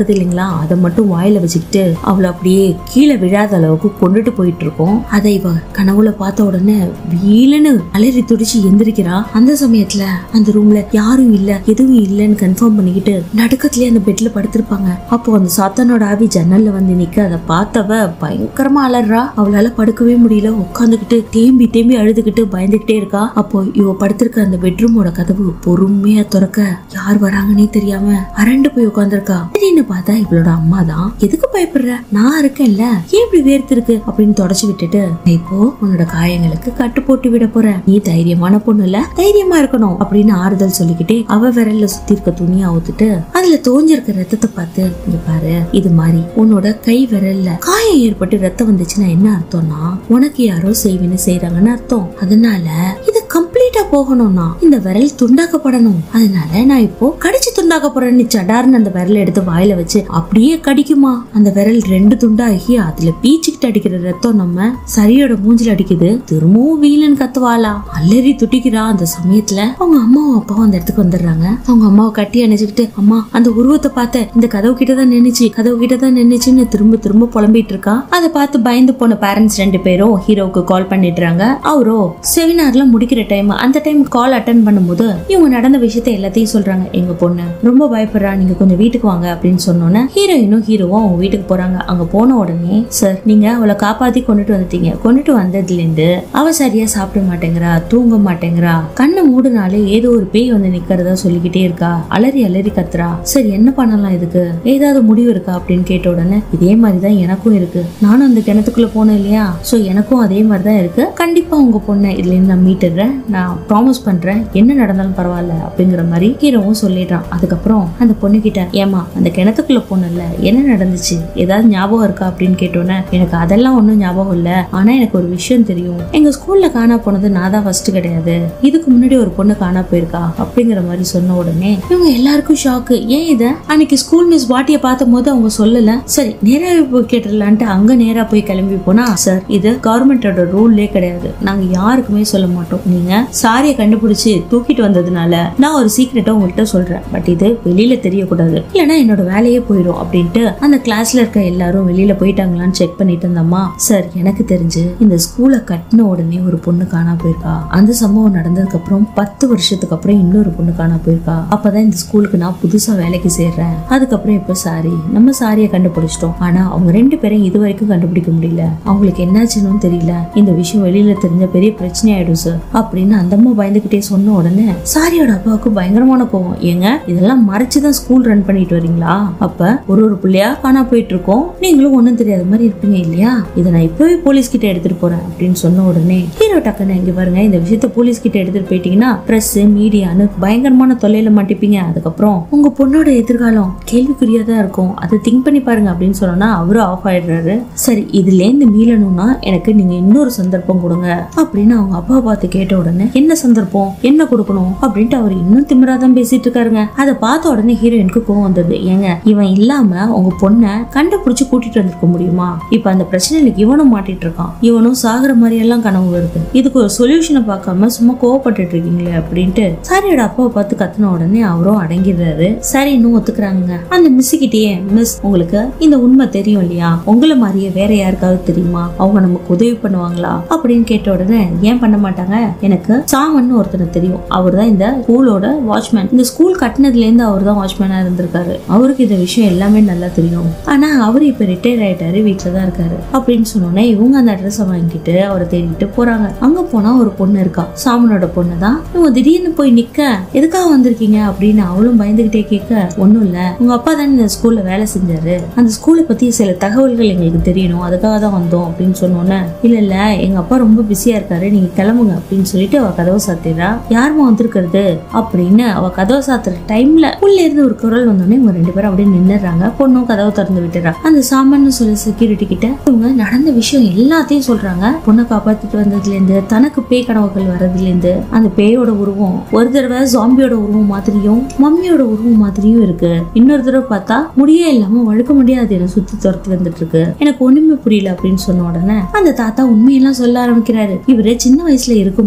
வருது இல்லைங்களா அதை மட்டும் வாயில வச்சுக்கிட்டு அவளை அப்படியே கீழே விழாத அளவுக்கு கொண்டுட்டு போயிட்டு இருக்கோம் அதை இவ கனவுல பார்த்த உடனே வீலுன்னு அலறி துடிச்சு எந்திரிக்கிறா அந்த சமயத்துல அந்த ரூம்ல யாரும் இல்ல எதுவும் இல்லைன்னு கன்ஃபார்ம் பண்ணிக்கிட்டு நடுக்கத்திலே அந்த பெட்ல படுத்திருப்பாங்க அப்போ அந்த சாத்தானோட ஆவி ஜன்னல்ல வந்து நிக்க அதை பார்த்தவ பயங்கரமா அலறா அவளால படுக்கவே முடியல உட்காந்துக்கிட்டு தேம்பி தேம்பி அழுதுகிட்டு பயந்துகிட்டே இருக்கா அப்போ இவ படுத்திருக்க அந்த பெட்ரூமோட கதவு பொறுமையா திறக்க யார் வராங்கன்னே தெரியாம அரண்டு போய் உட்காந்துருக்கா திடீர்னு பார்த்தா இவளோட அம்மா தான் எதுக்கு பயப்படுற நான் இருக்கேன்ல ஏன் இப்படி வேர்த்து இருக்கு அப்படின்னு தொடச்சு விட்டுட்டு இப்போ உன்னோட காயங்களுக்கு கட்டு போட்டு விட போற நீ தைரியமான பொண்ணு இல்ல தைரியமா இருக்கணும் அப்படின்னு ஆறுதல் சொல்லிக்கிட்டே அவ விரல்ல சுத்தி இருக்க துணியை அவுத்துட்டு அதுல தோஞ்சிருக்க ரத்தத்தை பார்த்து இங்க பாரு இது மாதிரி உன்னோட கை விரல்ல காயம் ஏற்பட்டு ரத்தம் வந்துச்சுன்னா என்ன அர்த்தம்னா உனக்கு யாரோ செய்வினை செய்யறாங்கன்னு அர்த்தம் அதனால இது கம்ப்ளீட்டா போகணும்னா இந்த விரல் துண்டாக்கப்படணும் அதனால நான் இப்போ கடிச்சு துண்டாக்க போறேன்னு சடார்னு அந்த விரலை எடுத்து வாயில வச்சு அப்படியே கடிக்குமா அந்த விரல் ரெண்டு துண்டாகி அதுல பீச்சுக்கிட்டு அடிக்கிற ரத்தம் நம்ம சரியோட மூஞ்சில அடிக்குது திரும்பவும் வீலன் கத்துவாளா அலறி துட்டிக்கிறா அந்த சமயத்துல அவங்க அம்மாவும் அப்பாவும் அந்த இடத்துக்கு வந்துடுறாங்க அவங்க அம்மாவை கட்டி அணைச்சுக்கிட்டு அம்மா அந்த உருவத்தை பார்த்த இந்த கதவு கிட்ட தான் நின்னுச்சு கதவு கிட்ட தான் நின்னுச்சுன்னு திரும்ப திரும்ப புலம்பிட்டு இருக்கா அதை பார்த்து பயந்து போன பேரண்ட்ஸ் ரெண்டு பேரும் ஹீரோவுக்கு கால் பண்ணிடுறாங்க அவரோ செமினார்ல முடிக்கிற டைம் அந்த டைம் கால் அட்டன் பண்ணும்போது இவங்க நடந்த விஷயத்த எல்லாத்தையும் சொல்றாங்க எங்க பொண்ணு ரொம்ப பயப்படுறா நீங்க கொஞ்சம் வீட்டுக்கு வாங்க அப்படின்னு சொன்னோன்னே ஹீரோயினும் ஹீரோவும் அவங்க வீட்டுக்கு போறாங்க அங்க போன உடனே சார் நீங்க அவளை காப்பாத்தி கொண்டுட்டு வந்துட்டீங்க கொண்டுட்டு வந்ததுல இருந்து அவ சரியா சாப்பிட மாட்டேங்கிறா தூங்க மாட்டேங்கிறா கண்ணை மூடுனாலே ஏதோ ஒரு பேய் வந்து நிக்கிறதா சொல்லிக்கிட்டே இருக்கா அலறி அலறி கத்துறா சரி என்ன பண்ணலாம் இதுக்கு ஏதாவது முடிவு இருக்கா அப்படின்னு கேட்ட உடனே இதே மாதிரிதான் எனக்கும் இருக்கு நானும் அந்த கிணத்துக்குள்ள போனேன் இல்லையா சோ எனக்கும் அதே மாதிரிதான் இருக்கு கண்டிப்பா உங்க பொண்ணை இதுல இருந்து நான் மீட்டுடுறேன் நான் ப்ராமிஸ் பண்றேன் என்ன நடந்தாலும் பரவாயில்ல அப்படிங்கிற மாதிரி ஹீரோவும் சொல்லிடுறான் அதுக்கப்புறம் அந்த பொண்ணு கிட்ட ஏமா அந்த கிணத்துக்குள்ள போனல என்ன நடந்துச்சு ஏதாவது ஞாபகம் இருக்கா அப்படின்னு கேட்டோன்னே எனக்கு அதெல்லாம் ஒன்றும் ஞாபகம் இல்ல ஆனா எனக்கு ஒரு விஷயம் தெரியும் எங்க ஸ்கூல்ல காணா போனது நான் தான் ஃபர்ஸ்ட் கிடையாது இதுக்கு முன்னாடி ஒரு பொண்ணு காணா போயிருக்கா அப்படிங்கிற மாதிரி சொன்ன உடனே இவங்க எல்லாருக்கும் ஷாக்கு ஏன் இத அன்னைக்கு ஸ்கூல் மிஸ் பாட்டிய பார்த்த போது அவங்க சொல்லல சரி நேராவே போய் கேட்டுடலான்ட்டு அங்க நேரா போய் கிளம்பி போனா சார் இது கவர்மெண்டோட ரூல்லே கிடையாது நாங்க யாருக்குமே சொல்ல மாட்டோம் நீங்க சாரிய கண்டுபிடிச்சு தூக்கிட்டு வந்ததுனால நான் ஒரு சீக்கிரட்டை உங்கள்கிட்ட சொல்றேன் பட் இது வெளியில தெரியக்கூடாது இல்லைன்னா என்னோட வேலையே போயிடும் அப்படின்ட்டு அந்த கிளாஸ்ல இருக்க எல்லாரும் வெளியில போயிட்டாங்களான்னு செக் பண்ணிட்டு இருந்தம்மா சார் எனக்கு தெரிஞ்சு இந்த ஸ்கூலை கட்டின உடனே ஒரு பொண்ணு காணா போயிருக்கா அந்த சம்பவம் நடந்ததுக்கு அப்புறம் பத்து வருஷத்துக்கு அப்புறம் இன்னொரு பொண்ணு காணா போயிருக்கா அப்பதான் இந்த ஸ்கூலுக்கு நான் புதுசா வேலைக்கு சேர்றேன் அதுக்கப்புறம் இப்ப சாரி நம்ம சாரியை கண்டுபிடிச்சிட்டோம் ஆனா அவங்க ரெண்டு பேரும் இது வரைக்கும் கண்டுபிடிக்க முடியல அவங்களுக்கு என்னாச்சுன்னு தெரியல இந்த விஷயம் வெளியில தெரிஞ்ச பெரிய பிரச்சனை ஆயிடும் சார் அப்படின்னு அந்த அம்மா பயந்துகிட்டே சொன்ன உடனே சாரியோட அப்பாவுக்கு பயங்கரமான கோவம் ஏங்க இதெல்லாம் மறைச்சுதான் ஸ்கூல் ரன் பண்ணிட்டு வரீங்களா அப்ப ஒரு ஒரு பிள்ளையா காணா போயிட்டு இருக்கோம் நீங்களும் ஒண்ணும் தெரியாத மாதிரி இருப்பீங்க இல்லையா இதை நான் இப்பவே போலீஸ் கிட்ட எடுத்துட்டு போறேன் அப்படின்னு சொன்ன உடனே ஹீரோ டக்குன்னு இங்க பாருங்க இந்த விஷயத்த போலீஸ் கிட்ட எடுத்துட்டு போயிட்டீங்கன்னா பிரஸ் மீடியான்னு பயங்கரமான தொல்லையில மாட்டிப்பீங்க அதுக்கப்புறம் உங்க பொண்ணோட எதிர்காலம் கேள்விக்குறியா தான் இருக்கும் அதை திங்க் பண்ணி பாருங்க அப்படின்னு சொன்னோன்னா அவரும் ஆஃப் ஆயிடுறாரு சரி இதுல இருந்து மீளணும்னா எனக்கு நீங்க இன்னொரு சந்தர்ப்பம் கொடுங்க அப்படின்னு அவங்க அப்பா பார்த்து கேட்ட உடனே என்ன சந்தர்ப்பம் என்ன கொடுக்கணும் அப்படின்ட்டு அவர் இன்னும் திமிராதான் பேசிட்டு இருக்காருங்க அதை பார்த்த உடனே ஹீரோயினுக்கு கோவம் வந்தது ஏங்க இவன் இல்லாம உங்க பொண்ணை கண்டுபிடிச்சு கூட்டிட்டு வந்திருக்க முடியுமா இப்ப அந்த பிரச்சனையில இவனும் மாட்டிட்டு இருக்கான் இவனும் சாகுற மாதிரி எல்லாம் கனவு வருது இதுக்கு ஒரு சொல்யூஷனை பார்க்காம சும்மா கோவப்பட்டுட்டு இருக்கீங்களே அப்படின்ட்டு சாரியோட அப்பாவை பார்த்து கத்துன உடனே அவரும் அடங்கிடுறாரு சரி இன்னும் ஒத்துக்கிறாங்க அந்த மிஸ் கிட்டயே மிஸ் உங்களுக்கு இந்த உண்மை தெரியும் இல்லையா உங்களை மாதிரியே வேற யாருக்காவது தெரியுமா அவங்க நமக்கு உதவி பண்ணுவாங்களா அப்படின்னு கேட்ட உடனே ஏன் பண்ண மாட்டாங்க எனக்கு சாமன் ஒருத்தனை தெரியும் அவர் தான் இந்த ஸ்கூலோட வாட்ச்மேன் இந்த ஸ்கூல் கட்டினதுல இருந்து அவர் தான் வாட்ச்மேனா இருந்திருக்காரு அவருக்கு இந்த விஷயம் எல்லாமே நல்லா தெரியும் ஆனா அவர் இப்ப ரிட்டையர் ஆயிட்டாரு வீட்டுல தான் இருக்காரு அப்படின்னு சொன்னோன்னே இவங்க அந்த அட்ரஸை வாங்கிட்டு அவரை தேடிட்டு போறாங்க அங்க போனா ஒரு பொண்ணு இருக்கா சாமனோட பொண்ணு தான் இவங்க திடீர்னு போய் நிக்க எதுக்காக வந்திருக்கீங்க அப்படின்னு அவளும் பயந்துகிட்டே கேட்க ஒண்ணும் இல்ல உங்க அப்பா தானே இந்த ஸ்கூல்ல வேலை செஞ்சாரு அந்த ஸ்கூலை பத்தி சில தகவல்கள் எங்களுக்கு தெரியணும் அதுக்காக தான் வந்தோம் அப்படின்னு சொன்னோன்னே இல்ல இல்ல எங்க அப்பா ரொம்ப பிஸியா இருக்காரு நீங்க கிளம்புங்க அப்படின்னு சொல்லிட்டு அவ கதவை சாத்திடுறா யாருமா வந்திருக்கிறது அப்படின்னு அவ கதவை சாத்துற டைம்ல உள்ள இருந்து ஒரு குரல் வந்தோடனே இவங்க ரெண்டு பேரும் அப்படியே நின்னுறாங்க பொண்ணும் கதவை திறந்து விட்டுறா அந்த சாமான்னு சொல்லி செக்யூரிட்டி கிட்ட இவங்க நடந்த விஷயம் எல்லாத்தையும் சொல்றாங்க பொண்ணை காப்பாத்திட்டு வந்ததுல இருந்து தனக்கு பேய் கனவுகள் வர்றதுல இருந்து அந்த பேயோட உருவம் ஒரு தடவை ஜாம்பியோட உருவம் மாதிரியும் மம்மியோட உருவம் மாதிரியும் இருக்கு இன்னொரு தடவை பார்த்தா முடியே இல்லாம வழுக்க முடியாது என்ன சுத்தி துரத்தி வந்துட்டு இருக்கு எனக்கு ஒண்ணுமே புரியல அப்படின்னு சொன்ன உடனே அந்த தாத்தா உண்மையெல்லாம் சொல்ல ஆரம்பிக்கிறாரு இவரு சின்ன வயசுல இருக்கும்போது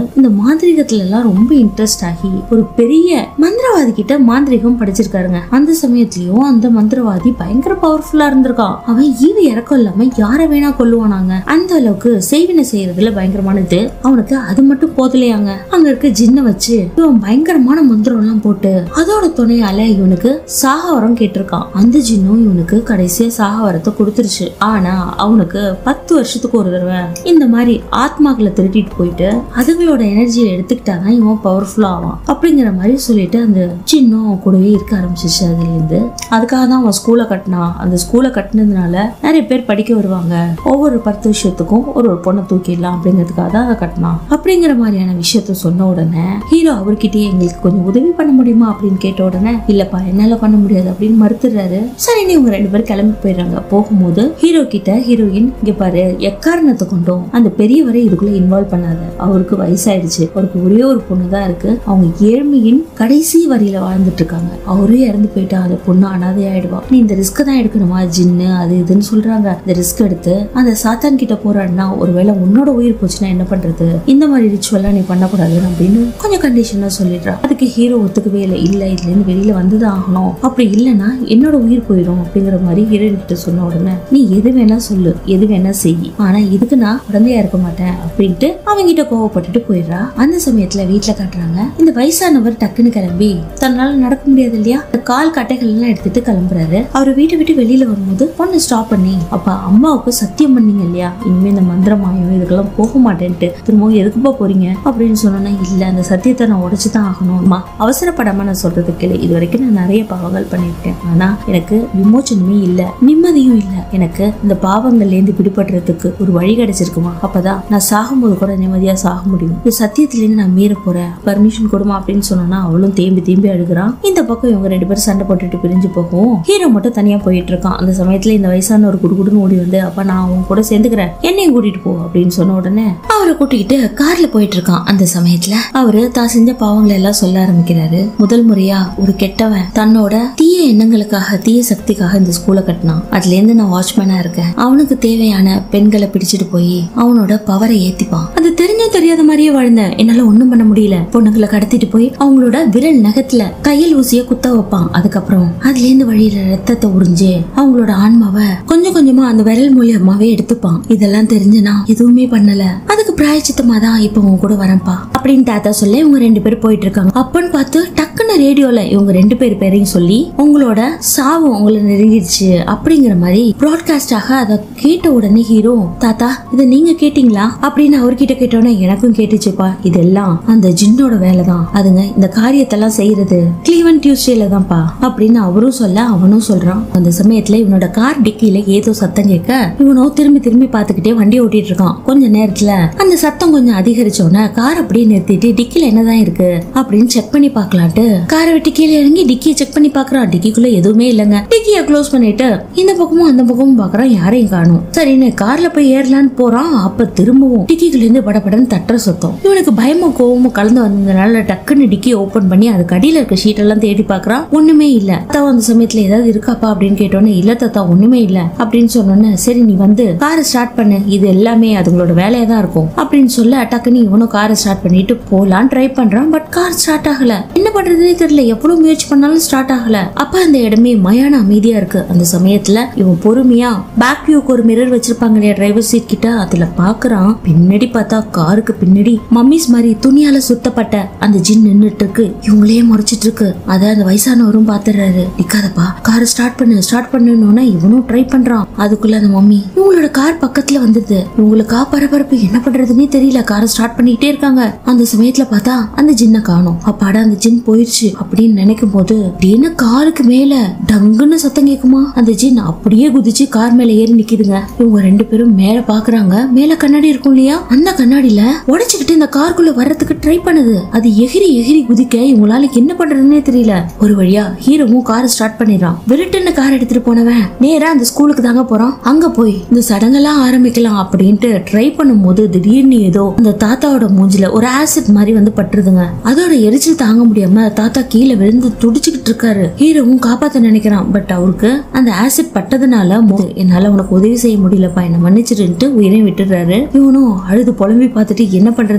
இந்த மாந்திரிகத்துல எல்லாம் ரொம்ப இன்ட்ரெஸ்ட் ஆகி ஒரு பெரிய மந்திரவாதி கிட்ட மாந்திரிகம் படிச்சிருக்காருங்க அந்த சமயத்திலயும் அந்த மந்திரவாதி பயங்கர பவர்ஃபுல்லா இருந்திருக்கான் அவன் ஈவு இறக்கம் இல்லாம யார வேணா கொல்லுவானாங்க அந்த அளவுக்கு செய்வினை செய்யறதுல பயங்கரமானது அவனுக்கு அது மட்டும் போதலையாங்க அங்க இருக்க ஜின்ன வச்சு இவன் பயங்கரமான மந்திரம் எல்லாம் போட்டு அதோட துணையால இவனுக்கு சாக வரம் கேட்டிருக்கான் அந்த ஜின்னும் இவனுக்கு கடைசியா சாக வரத்தை கொடுத்துருச்சு ஆனா அவனுக்கு பத்து வருஷத்துக்கு ஒரு தடவை இந்த மாதிரி ஆத்மாக்களை திருட்டிட்டு போயிட்டு அதுங்களோட எனர்ஜியை எடுத்துக்கிட்டாதான் இவன் பவர்ஃபுல் ஆவான் அப்படிங்கிற மாதிரி சொல்லிட்டு அந்த சின்னம் அவன் கூடவே இருக்க ஆரம்பிச்சிச்சு அதுல இருந்து அதுக்காக தான் அவன் ஸ்கூலை கட்டினான் அந்த ஸ்கூலை கட்டினதுனால நிறைய பேர் படிக்க வருவாங்க ஒவ்வொரு பத்து விஷயத்துக்கும் ஒரு ஒரு பொண்ணை தூக்கிடலாம் அப்படிங்கிறதுக்காக தான் அதை கட்டினான் அப்படிங்கிற மாதிரியான விஷயத்த சொன்ன உடனே ஹீரோ அவர்கிட்டயே எங்களுக்கு கொஞ்சம் உதவி பண்ண முடியுமா அப்படின்னு கேட்ட உடனே இல்லப்பா என்னால பண்ண முடியாது அப்படின்னு மறுத்துறாரு சரி நீ இவங்க ரெண்டு பேரும் கிளம்பி போயிடுறாங்க போகும்போது ஹீரோ கிட்ட ஹீரோயின் இங்க பாரு எக்காரணத்தை கொண்டும் அந்த பெரியவரை இதுக்குள்ள இன்வால்வ் பண்ணாத அவருக்கு வயசாயிடுச்சு அவருக்கு ஒரே ஒரு பொண்ணு தான் இருக்கு அவங்க ஏழ்மையின் கடைசி வரியில வாழ்ந்துட்டு இருக்காங்க அவரே இறந்து போயிட்டா அந்த பொண்ணு அனாதை ஆயிடுவா நீ இந்த ரிஸ்க் தான் எடுக்கணுமா ஜின்னு அது இதுன்னு சொல்றாங்க இந்த ரிஸ்க் எடுத்து அந்த சாத்தான் கிட்ட போறான்னா ஒருவேளை உன்னோட உயிர் போச்சுன்னா என்ன பண்றது இந்த மாதிரி ரிச்சுவல்லாம் நீ பண்ணக்கூடாது அப்படின்னு கொஞ்சம் கண்டிஷனா சொல்லிடுறா அதுக்கு ஹீரோ ஒத்துக்கவே இல்லை இல்ல இதுல இருந்து வெளியில வந்துதான் ஆகணும் அப்படி இல்லைன்னா என்னோட உயிர் போயிடும் அப்படிங்கிற மாதிரி ஹீரோயின் கிட்ட சொன்ன உடனே நீ எது வேணா சொல்லு எது வேணா செய் ஆனா இதுக்கு நான் உடந்தையா இருக்க மாட்டேன் அப்படின்ட்டு அவங்கிட்ட கோவப்பட்டுட்டு போயிடுறா அந்த சமயத்துல வீட்டுல காட்டுறாங்க இந்த வயசானவர் டக்குன்னு கிளம்பி தன்னால நடக்க முடியாது இல்லையா அந்த கால் கட்டைகள் எல்லாம் எடுத்துட்டு கிளம்புறாரு அவர் வீட்டை விட்டு வெளியில வரும்போது பொண்ணு ஸ்டாப் பண்ணி அப்ப அம்மாவுக்கு சத்தியம் பண்ணீங்க இல்லையா இனிமே இந்த மந்திரமாயம் இதுக்கெல்லாம் போக மாட்டேன்ட்டு திரும்பவும் எதுக்குப்பா போறீங்க அப்படின்னு சொன்னோன்னா இல்ல அந்த சத்தியத்தை நான் உடைச்சு தான் ஆகணும்மா அவசரப்படாம நான் சொல்றது கேளு இது வரைக்கும் நான் நிறைய பாவங்கள் பண்ணியிருக்கேன் ஆனா எனக்கு விமோச்சனமே இல்ல நிம்மதியும் இல்ல எனக்கு இந்த பாவங்கள்ல இருந்து பிடிபடுறதுக்கு ஒரு வழி கிடைச்சிருக்குமா அப்பதான் நான் சாகும்போது கூட நிம்மதியா சாக முடியும் இந்த சத்தியத்துல இருந்து நான் மீற போறேன் பர்மிஷன் கொடுமா அப்படின்னு சொன்னோன்னா அவளும் தேம்பி தேம்பி அழுகுறான் இந்த பக்கம் இவங்க ரெண்டு பேரும் சண்டை போட்டுட்டு பிரிஞ்சு போகும் ஹீரோ மட்டும் தனியா போயிட்டு இருக்கான் அந்த சமயத்துல இந்த வயசான ஒரு குடுகுடுன்னு ஓடி வந்து அப்ப நான் அவங்க கூட சேர்ந்துக்கிறேன் என்னையும் கூட்டிட்டு போ அப்படின்னு சொன்ன உடனே அவரை கூட்டிக்கிட்டு கார்ல போயிட்டு இருக்கான் அந்த சமயத்துல அவரு தான் செஞ்ச பாவங்களை எல்லாம் சொல்ல ஆரம்பிக்கிறாரு முதல் முறையா ஒரு கெட்டவன் தன்னோட தீய எண்ணங்களுக்காக தீய சக்திக்காக இந்த ஸ்கூலை கட்டினான் அதுல இருந்து நான் வாட்ச்மேனா இருக்கேன் அவனுக்கு தேவையான பெண்களை பிடிச்சிட்டு போய் அவனோட பவரை ஏத்திப்பான் அது தெரிஞ்ச தெரியாத மாதிரியே வாழ்ந்தேன் என்னால ஒண்ணும் பண்ண முடியல பொண்ணுங்களை கடத்திட்டு போய் அவங்களோட விரல் நகத்துல கையில் ஊசிய குத்த வைப்பான் அதுக்கப்புறம் அதுல இருந்து வழியிற ரத்தத்தை உறிஞ்சு அவங்களோட ஆன்மாவை கொஞ்சம் கொஞ்சமா அந்த விரல் மூலியமாவே எடுத்துப்பான் இதெல்லாம் தெரிஞ்சு நான் எதுவுமே பண்ணல அதுக்கு பிராயச்சித்தமா தான் இப்ப உங்க கூட வரேன்ப்பா அப்படின்னு தாத்தா சொல்ல இவங்க ரெண்டு பேரும் போயிட்டு இருக்காங்க அப்பன்னு பார்த்து டக்குன்னு ரேடியோல இவங்க ரெண்டு பேர் பேரையும் சொல்லி உங்களோட சாவு உங்களை நெருங்கிடுச்சு அப்படிங்கிற மாதிரி ப்ராட்காஸ்ட் ஆக அதை கேட்ட உடனே ஹீரோ தாத்தா இதை நீங்க கேட்டீங்களா அப்படின்னு அவர்கிட்ட கேட்டோன்னே எனக்கும் கேட்டுச்சுப்பா இதெல்லாம் அந்த ஜின்னோட வேலை தான் அதுங்க இந்த காரியத்தெல்லாம் செய்யறது கிளீவன் டியூஸ்டேல தான்ப்பா அப்படின்னு அவரும் சொல்ல அவனும் சொல்றான் அந்த சமயத்துல இவனோட கார் டிக்கில ஏதோ சத்தம் கேட்க இவனோ திரும்பி திரும்பி பார்த்துக்கிட்டே வண்டி ஓட்டிட்டு இருக்கான் கொஞ்ச நேரத்துல அந்த சத்தம் கொஞ்சம் அதிகரிச்சோன்னே கார் அப்படியே நிறுத்திட்டு டிக்கில என்னதான் இருக்கு அப்படின்னு செக் பண்ணி பார்க்கலான்ட்டு காரை விட்டு கீழே இறங்கி டிக்கியை செக் பண்ணி பார்க்கறான் டிக்கிக்குள்ள எதுவுமே இல்லைங்க டிக்கியை க்ளோஸ் பண்ணிட்டு இந்த பக்கமும் அந்த பக்கமும் பார்க்கறான் யாரையும் காணும் சரின்னு கார்ல போய் ஏறலான்னு போறான் அப்ப திரும்பவும் டிக்கிக்குள்ள இருந்து படபடன்னு தட்டுற சத்தம் இவனுக்கு பயமும் கோவமும் கலந்து வந்ததுனால டக்குன்னு டிக்கி ஓபன் பண்ணி அதுக்கு அடியில இருக்க ஷீட் எல்லாம் தேடி பார்க்கறான் ஒண்ணுமே இல்ல தாத்தா அந்த சமயத்துல ஏதாவது இருக்காப்பா அப்படின்னு கேட்டோன்னே இல்ல தாத்தா ஒண்ணுமே இல்ல அப்படின்னு சொன்னோன்னே சரி நீ வந்து காரை ஸ்டார்ட் பண்ணு இது எல்லாமே அதுங்களோட வேலையா தான் இருக்கும் அப்படின்னு சொல்ல டக்குன்னு இவனும் காரை ஸ்டார்ட் பண்ணிட்டு போலான்னு ட்ரை பண்றான் பட் கார் ஸ்டார்ட் ஆகல என்ன பண்றதுனே தெரியல எவ்வளவு முயற்சி பண்ணாலும் ஸ்டார்ட் ஆகல அப்ப அந்த இடமே மயான அமைதியா இருக்கு அந்த சமயத்துல இவன் பொறுமையா பேக் வியூக்கு ஒரு மிரர் வச்சிருப்பாங்க இல்லையா டிரைவர் சீட் கிட்ட அதுல பாக்குறான் பின்னாடி பார்த்தா காருக்கு பின்னாடி மம்மிஸ் மாதிரி துணியால சுத்தப்பட்ட அந்த ஜின் நின்னுட்டு இருக்கு இவங்களையே முறைச்சிட்டு இருக்கு அத அந்த வயசானவரும் பாத்துறாரு நிக்காதப்பா காரை ஸ்டார்ட் பண்ணு ஸ்டார்ட் பண்ணணும்னா இவனும் ட்ரை பண்றான் அதுக்குள்ள அந்த மம்மி இவங்களோட கார் பக்கத்துல வந்தது இவங்களுக்கா பரபரப்பு என்ன பண்றதுன்னே தெரியல காரை ஸ்டார்ட் பண்ணிட்டே இருக்காங்க அந்த சமயத்துல பார்த்தா அந்த ஜின்னை காணும் அப்பாடா அந்த ஜின் போயிடுச்சு அப்படின்னு நினைக்கும் போது திடீர்னு காருக்கு மேல டங்குன்னு சத்தம் கேக்குமா அந்த ஜின் அப்படியே குதிச்சு கார் மேல ஏறி நிக்குதுங்க இவங்க ரெண்டு பேரும் மேல பாக்குறாங்க மேல கண்ணாடி இருக்கும் இல்லையா அந்த கண்ணாடியில உடைச்சுக்கிட்டு இந்த காருக்குள்ள வர்றதுக்கு ட்ரை பண்ணுது அது எகிரி எகிரி குதிக்க இவங்களால என்ன பண்றதுன்னே தெரியல ஒரு வழியா ஹீரோவும் காரை ஸ்டார்ட் பண்ணிடுறான் விருட்டுன்னு கார் எடுத்துட்டு போனவன் நேரா அந்த ஸ்கூலுக்கு தாங்க போறான் அங்க போய் இந்த சடங்கெல்லாம் ஆரம்பிக்கலாம் அப்படின்ட்டு ட்ரை பண்ணும்போது திடீர்னு ஏதோ அந்த தாத்தாவோட மூஞ்சில ஒரு ஆசிட் மாதிரி வந்து பட்டுருதுங்க அதோட எரிச்சல் தாங்க முடியாம தாத்தா கீழே விழுந்து துடிச்சுக்கிட்டு இருக்காரு ஹீரோவும் காப்பாத்த நினைக்கிறான் பட் அவருக்கு அந்த ஆசிட் பட்டதுனால மோ- என்னால உனக்கு உதவி செய்ய முடியலப்பா என்ன மன்னிச்சிருன்ட்டு உயிரை விட்டுறாரு இவனும் அழுது புலம்பி பார்த்துட்டு என்ன பண்றது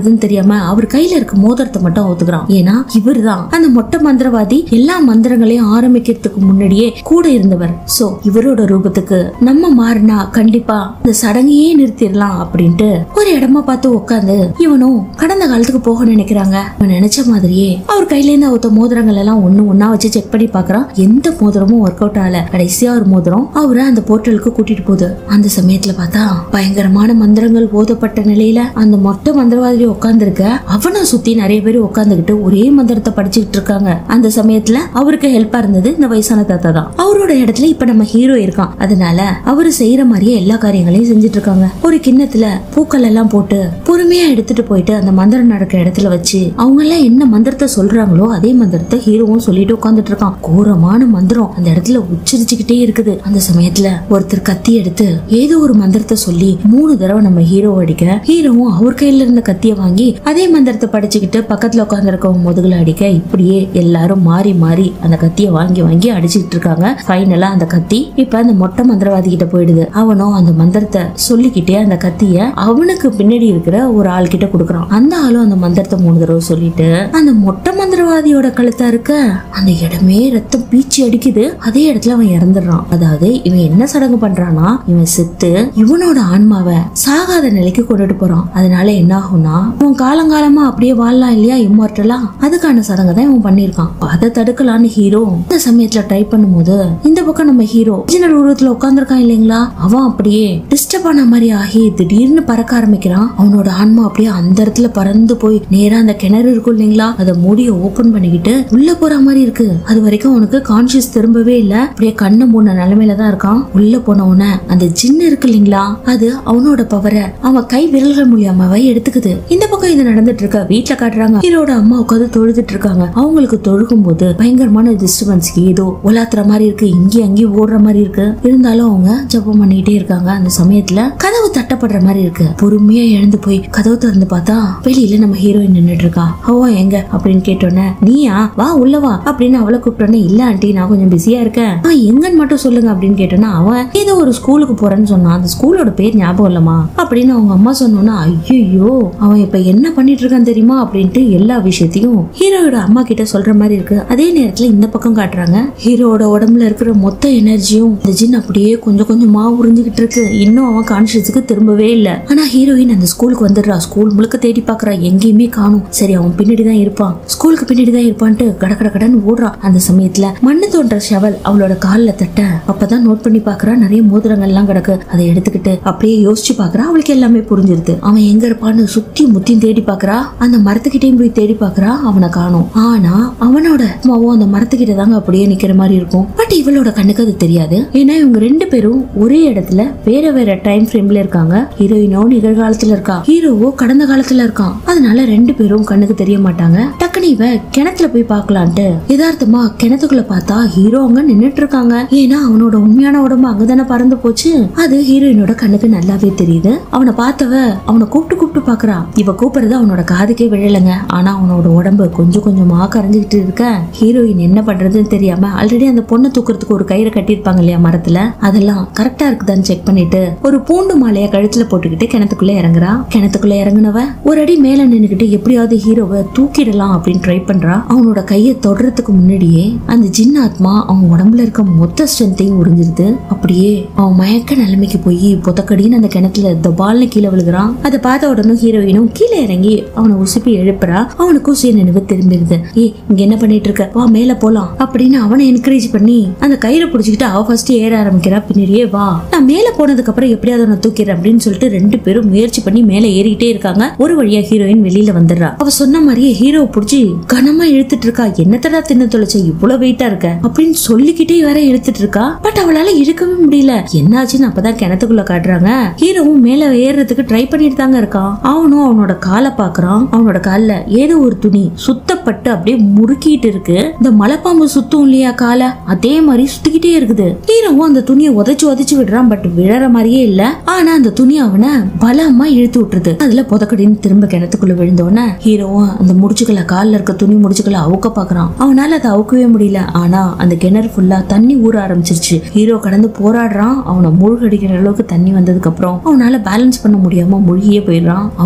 பண்றதுன்னு தெரியாம அவர் கையில இருக்க மோதிரத்தை மட்டும் ஒத்துக்கிறான் ஏன்னா இவர்தான் அந்த மொட்டை மந்திரவாதி எல்லா மந்திரங்களையும் ஆரம்பிக்கிறதுக்கு முன்னாடியே கூட இருந்தவர் சோ இவரோட ரூபத்துக்கு நம்ம மாறினா கண்டிப்பா இந்த சடங்கையே நிறுத்திடலாம் அப்படின்ட்டு ஒரு இடமா பார்த்து உட்காந்து இவனும் கடந்த காலத்துக்கு போக நினைக்கிறாங்க இவன் நினைச்ச மாதிரியே அவர் கையில இருந்து அவத்த மோதிரங்கள் எல்லாம் ஒண்ணு ஒண்ணா வச்சு செக் பண்ணி பாக்குறான் எந்த மோதிரமும் ஒர்க் அவுட் ஆகல கடைசியா ஒரு மோதிரம் அவரை அந்த போர்ட்டலுக்கு கூட்டிட்டு போகுது அந்த சமயத்துல பார்த்தா பயங்கரமான மந்திரங்கள் ஓதப்பட்ட நிலையில அந்த மொட்டை மந்திரவாதி உட்கார்ந்துருக்க அவனை சுத்தி நிறைய பேர் உட்கார்ந்துகிட்டு ஒரே மந்திரத்தை படிச்சுக்கிட்டு இருக்காங்க அந்த சமயத்துல அவருக்கு ஹெல்ப்பா இருந்தது இந்த வயசான தாத்தா தான் அவரோட இடத்துல இப்ப நம்ம ஹீரோ இருக்கான் அதனால அவரு செய்யற மாதிரியே எல்லா காரியங்களையும் செஞ்சுட்டு இருக்காங்க ஒரு கிண்ணத்துல பூக்கள் எல்லாம் போட்டு பொறுமையா எடுத்துட்டு போயிட்டு அந்த மந்திரம் நடக்கிற இடத்துல வச்சு அவங்க எல்லாம் என்ன மந்திரத்தை சொல்றாங்களோ அதே மந்திரத்தை ஹீரோவும் சொல்லிட்டு உட்கார்ந்துட்டு இருக்கான் கோரமான மந்திரம் அந்த இடத்துல உச்சரிச்சுக்கிட்டே இருக்குது அந்த சமயத்துல ஒருத்தர் கத்தி எடுத்து ஏதோ ஒரு மந்திரத்தை சொல்லி மூணு தடவை நம்ம ஹீரோ அடிக்க ஹீரோவும் அவர் கையில இருந்த கத்திய வாங்கி அதே மந்திரத்தை படிச்சுக்கிட்டு பக்கத்துல உட்காந்துருக்கவங்க முதுகுல அடிக்க இப்படியே எல்லாரும் மாறி மாறி அந்த கத்திய வாங்கி வாங்கி அடிச்சுக்கிட்டு இருக்காங்க ஃபைனலா அந்த கத்தி இப்ப அந்த மொட்டை மந்திரவாதி கிட்ட போயிடுது அவனும் அந்த மந்திரத்தை சொல்லிக்கிட்டே அந்த கத்திய அவனுக்கு பின்னாடி இருக்கிற ஒரு ஆள் கிட்ட கொடுக்குறான் அந்த ஆளும் அந்த மந்திரத்தை மூணு தடவை சொல்லிட்டு அந்த மொட்டை மந்திரவாதியோட கழுத்தா இருக்க அந்த இடமே ரத்தம் பீச்சி அடிக்குது அதே இடத்துல அவன் இறந்துடுறான் அதாவது இவன் என்ன சடங்கு பண்றானா இவன் செத்து இவனோட ஆன்மாவை சாகாத நிலைக்கு கொண்டுட்டு போறான் அதனால என்ன ஆகும்னா இவன் காலங்காலமா அப்படியே வாழலாம் இல்லையா இம்மோர்டலா அதுக்கான சடங்கை தான் இவன் பண்ணிருக்கான் அதை தடுக்கலான்னு ஹீரோ இந்த சமயத்துல ட்ரை பண்ணும்போது இந்த பக்கம் நம்ம ஹீரோ ஒரிஜினல் உருவத்துல உட்கார்ந்திருக்கான் இல்லைங்களா அவன் அப்படியே டிஸ்டர்ப் ஆன மாதிரி ஆகி திடீர்னு பறக்க ஆரம்பிக்கிறான் அவனோட ஆன்மா அப்படியே அந்த இடத்துல பறந்து போய் நேரா அந்த கிணறு இருக்கும் இல்லைங்களா அதை மூடிய ஓபன் பண்ணிக்கிட்டு உள்ள போற மாதிரி இருக்கு அது வரைக்கும் அவனுக்கு கான்சியஸ் திரும்பவே இல்ல அப்படியே கண்ணை மூண நிலைமையில தான் இருக்கான் உள்ள போன உடனே அந்த ஜின்னு இருக்கு இல்லைங்களா அது அவனோட பவரை அவன் கை விரல்கள் மூலியமாவே எடுத்துக்குது இந்த பக்கம் இது நடந்துட்டு இருக்க வீட்டுல காட்டுறாங்க ஹீரோட அம்மா உட்காந்து தொழுதுட்டு இருக்காங்க அவங்களுக்கு தொழுகும் போது பயங்கரமான டிஸ்டர்பன்ஸ் ஏதோ உலாத்துற மாதிரி இருக்கு இங்கேயும் அங்கேயும் ஓடுற மாதிரி இருக்கு இருந்தாலும் அவங்க ஜெபம் பண்ணிட்டே இருக்காங்க அந்த சமயத்துல கதவு தட்டப்படுற மாதிரி இருக்கு பொறுமையா எழுந்து போய் கதவு திறந்து பார்த்தா வெளியில நம்ம ஹீரோயின் நின்னுட்டு இருக்கா அவ எங்க அப்படின்னு கேட்டோன்னே நீயா வா உள்ள வா அப்படின்னு அவளை கூப்பிட்டோன்னே இல்ல ஆண்டி நான் கொஞ்சம் பிஸியா இருக்கேன் "ஆ, எங்கன்னு மட்டும் சொல்லுங்க அப்படின்னு கேட்டோன்னா அவன் ஏதோ ஒரு ஸ்கூலுக்கு போறேன்னு சொன்னான் அந்த ஸ்கூலோட பேர் ஞாபகம் இல்லம்மா அப்படின்னு அவங்க அம்மா சொன்னோன்னா ஐயோ அவன் இப்ப என்ன பண்ணிட்டு இருக்கான் தெரியுமா அப்படின்ட்டு எல்லா விஷயத்தையும் ஹீரோயோட அம்மா கிட்ட சொல்ற மாதிரி இருக்கு அதே நேரத்துல இந்த பக்கம் காட்டுறாங்க ஹீரோவோட உடம்புல இருக்கிற மொத்த எனர்ஜியும் இந்த ஜின் அப்படியே கொஞ்சம் கொஞ்சமா உறிஞ்சுக்கிட்டு இருக்கு இன்னும் அவன் கான்சியஸுக்கு திரும்பவே இல்ல ஆனா ஹீரோயின் அந்த ஸ்கூலுக்கு வந்துடுறா ஸ்கூல் முழுக்க தேடி பாக்குறா எங்கேயுமே காணும் சரி அவன் பின்னாடி தான் இருப்பான் ஸ்கூலுக்கு பின்னாடி தான் இருப்பான்ட்டு கட கட கடன்னு ஓடுறான் அந்த சமயத்துல மண்ணு தோன்ற ஷவல் அவளோட கால்ல தட்ட அப்பதான் நோட் பண்ணி பாக்குறா நிறைய மோதிரங்கள் எல்லாம் கிடக்கு அதை எடுத்துக்கிட்டு அப்படியே யோசிச்சு பாக்குறா அவளுக்கு எல்லாமே புரிஞ்சிருது அவன் எங்க இருப்பான்னு சுத்தி முத்தியும் தேடி பாக்குறா அந்த மரத்துக்கிட்டையும் போய் தேடி பாக்குறா அவனை காணும் ஆனா அவனோட அம்மாவும் அந்த மரத்துக்கிட்ட தாங்க அப்படியே நிக்கிற மாதிரி இருக்கும் பட் இவளோட கண்ணுக்கு அது தெரியாது ஏன்னா இவங்க ரெண்டு பேரும் ஒரே இடத்துல வேற வேற டைம் ஃப்ரேம்ல இருக்காங்க ஹீரோயினோ நிகழ்காலத்துல இருக்கா ஹீரோவோ கடந்த காலத்துல இருக்கான் அதனால ரெண்டு பேரும் கண்ணுக்கு தெரிய மாட்டாங்க டக்குனு இவ கிணத்துல போய் பார்க்கலான்ட்டு யதார்த்தமா கிணத்துக்குள்ள பார்த்தா ஹீரோ அங்க நின்னுட்டு இருக்காங்க ஏன்னா அவனோட உண்மையான உடம்பு அங்கதானே பறந்து போச்சு அது ஹீரோயினோட கண்ணுக்கு நல்லாவே தெரியுது அவனை பார்த்தவ அவனை கூப்பிட்டு கூப்பிட்டு பாக்குறா இவ கூப்பிடுறது அவனோட காதுக்கே விழலைங்க ஆனா அவனோட உடம்பு கொஞ்சம் கொஞ்சமா கரைஞ்சுக்கிட்டு இருக்க ஹீரோயின் என்ன பண்றதுன்னு தெரியாம ஆல்ரெடி அந்த பொண்ணை தூக்குறதுக்கு ஒரு கயிறை கட்டியிருப்பாங்க இல்லையா மரத்துல அதெல்லாம் கரெக்டா இருக்குதான்னு செக் பண்ணிட்டு ஒரு பூண்டு மாலைய கழுத்துல போட்டுக்கிட்டு கிணத்துக்குள்ள இறங்குறா கிணத்துக்குள்ள இறங்குனவ ஒரு அடி மேல நின்னுக்கிட்டு எப்படியாவது ஹீரோவை தூக்கிடலாம் அப்படின்னு ட்ரை பண்றா அவனோட கையை தொடறதுக்கு முன்னாடியே அந்த ஜின் ஆத்மா அவன் உடம்புல இருக்க மொத்த ஸ்ட்ரென்த்தையும் உறிஞ்சிருது அப்படியே அவன் மயக்க நிலைமைக்கு போய் புதக்கடின்னு அந்த கிணத்துல தபால்னு கீழே விழுகிறான் அதை பார்த்த உடனே ஹீரோயினும் கீழே இறங்கி அவனை உசுப்பி எழுப்புறா அவனுக்கும் சுய நினைவு திரும்பிடுது ஏ இங்க என்ன பண்ணிட்டு இருக்க வா மேல போலாம் அப்படின்னு அவனை என்கரேஜ் பண்ணி அந்த கயிறை பிடிச்சிக்கிட்டு அவ ஃபர்ஸ்ட் ஏற ஆரம்பிக்கிறா பின்னாடியே வா நான் மேல போனதுக்கு அப்புறம் எப்படியாவது நான் தூக்கிறேன் அப்படின்னு சொல்லிட்டு ரெண்டு பேரும் முயற்சி பண்ணி மேல ஏறிக்கிட்டே இருக்காங்க ஒரு வழியா ஹீரோயின் வெளியில வந்துடுறா அவ சொன்ன மாதிரியே ஹீரோ பிடிச்சி கனமா இழுத்துட்டு இருக்கா என்னத்தடா தின்ன தொலைச்ச இவ்வளவு வெயிட்டா இருக்க அப்படின்னு சொல்லிக்கிட்டே வேற இழுத்துட்டு இருக்கா பட் அவளால இழுக்கவே முடியல என்னாச்சுன்னு அப்பதான் கிணத்துக்குள்ள காட்டுறாங்க ஹீரோவும் மேல ஏறுறதுக்கு ட்ரை பண்ணிட்டு தாங்க இருக்கான் அவனும் அவனோட காலை பாக்குறான் அவனோட கால்ல ஏதோ ஒரு துணி சுத்தப்பட்டு அப்படியே முறுக்கிட்டு இருக்கு இந்த மலைப்பாம்பு சுத்தும் இல்லையா காலை அதே மாதிரி சுத்திக்கிட்டே இருக்குது ஹீரோவும் அந்த துணியை உதைச்சு உதைச்சு விடுறான் பட் விழற மாதிரியே இல்ல ஆனா அந்த துணி அவனை பலமா இழுத்து விட்டுருது அதுல புதக்கடின்னு திரும்ப கிணத்துக்குள்ள விழுந்தோடனே ஹீரோவும் அந்த முடிச்சுக்களை கால்ல இருக்க துணி முடிச்சுக்களை அவுக்க பாக்குறான் அவனால அதை அவுக்கவே முடியல ஆனா அந்த கிணறு ஃபுல்லா தண்ணி ஊற ஆரம்பிச்சிருச்சு ஹீரோ கடந்து போராடுறான் அவனை மூழ்கடிக்கிற அளவுக்கு தண்ணி வந்ததுக்கு அப்புறம் அவனால பேலன்ஸ் பண்ண முடியாம முழுகியே போயிடுறான் அவன் வேற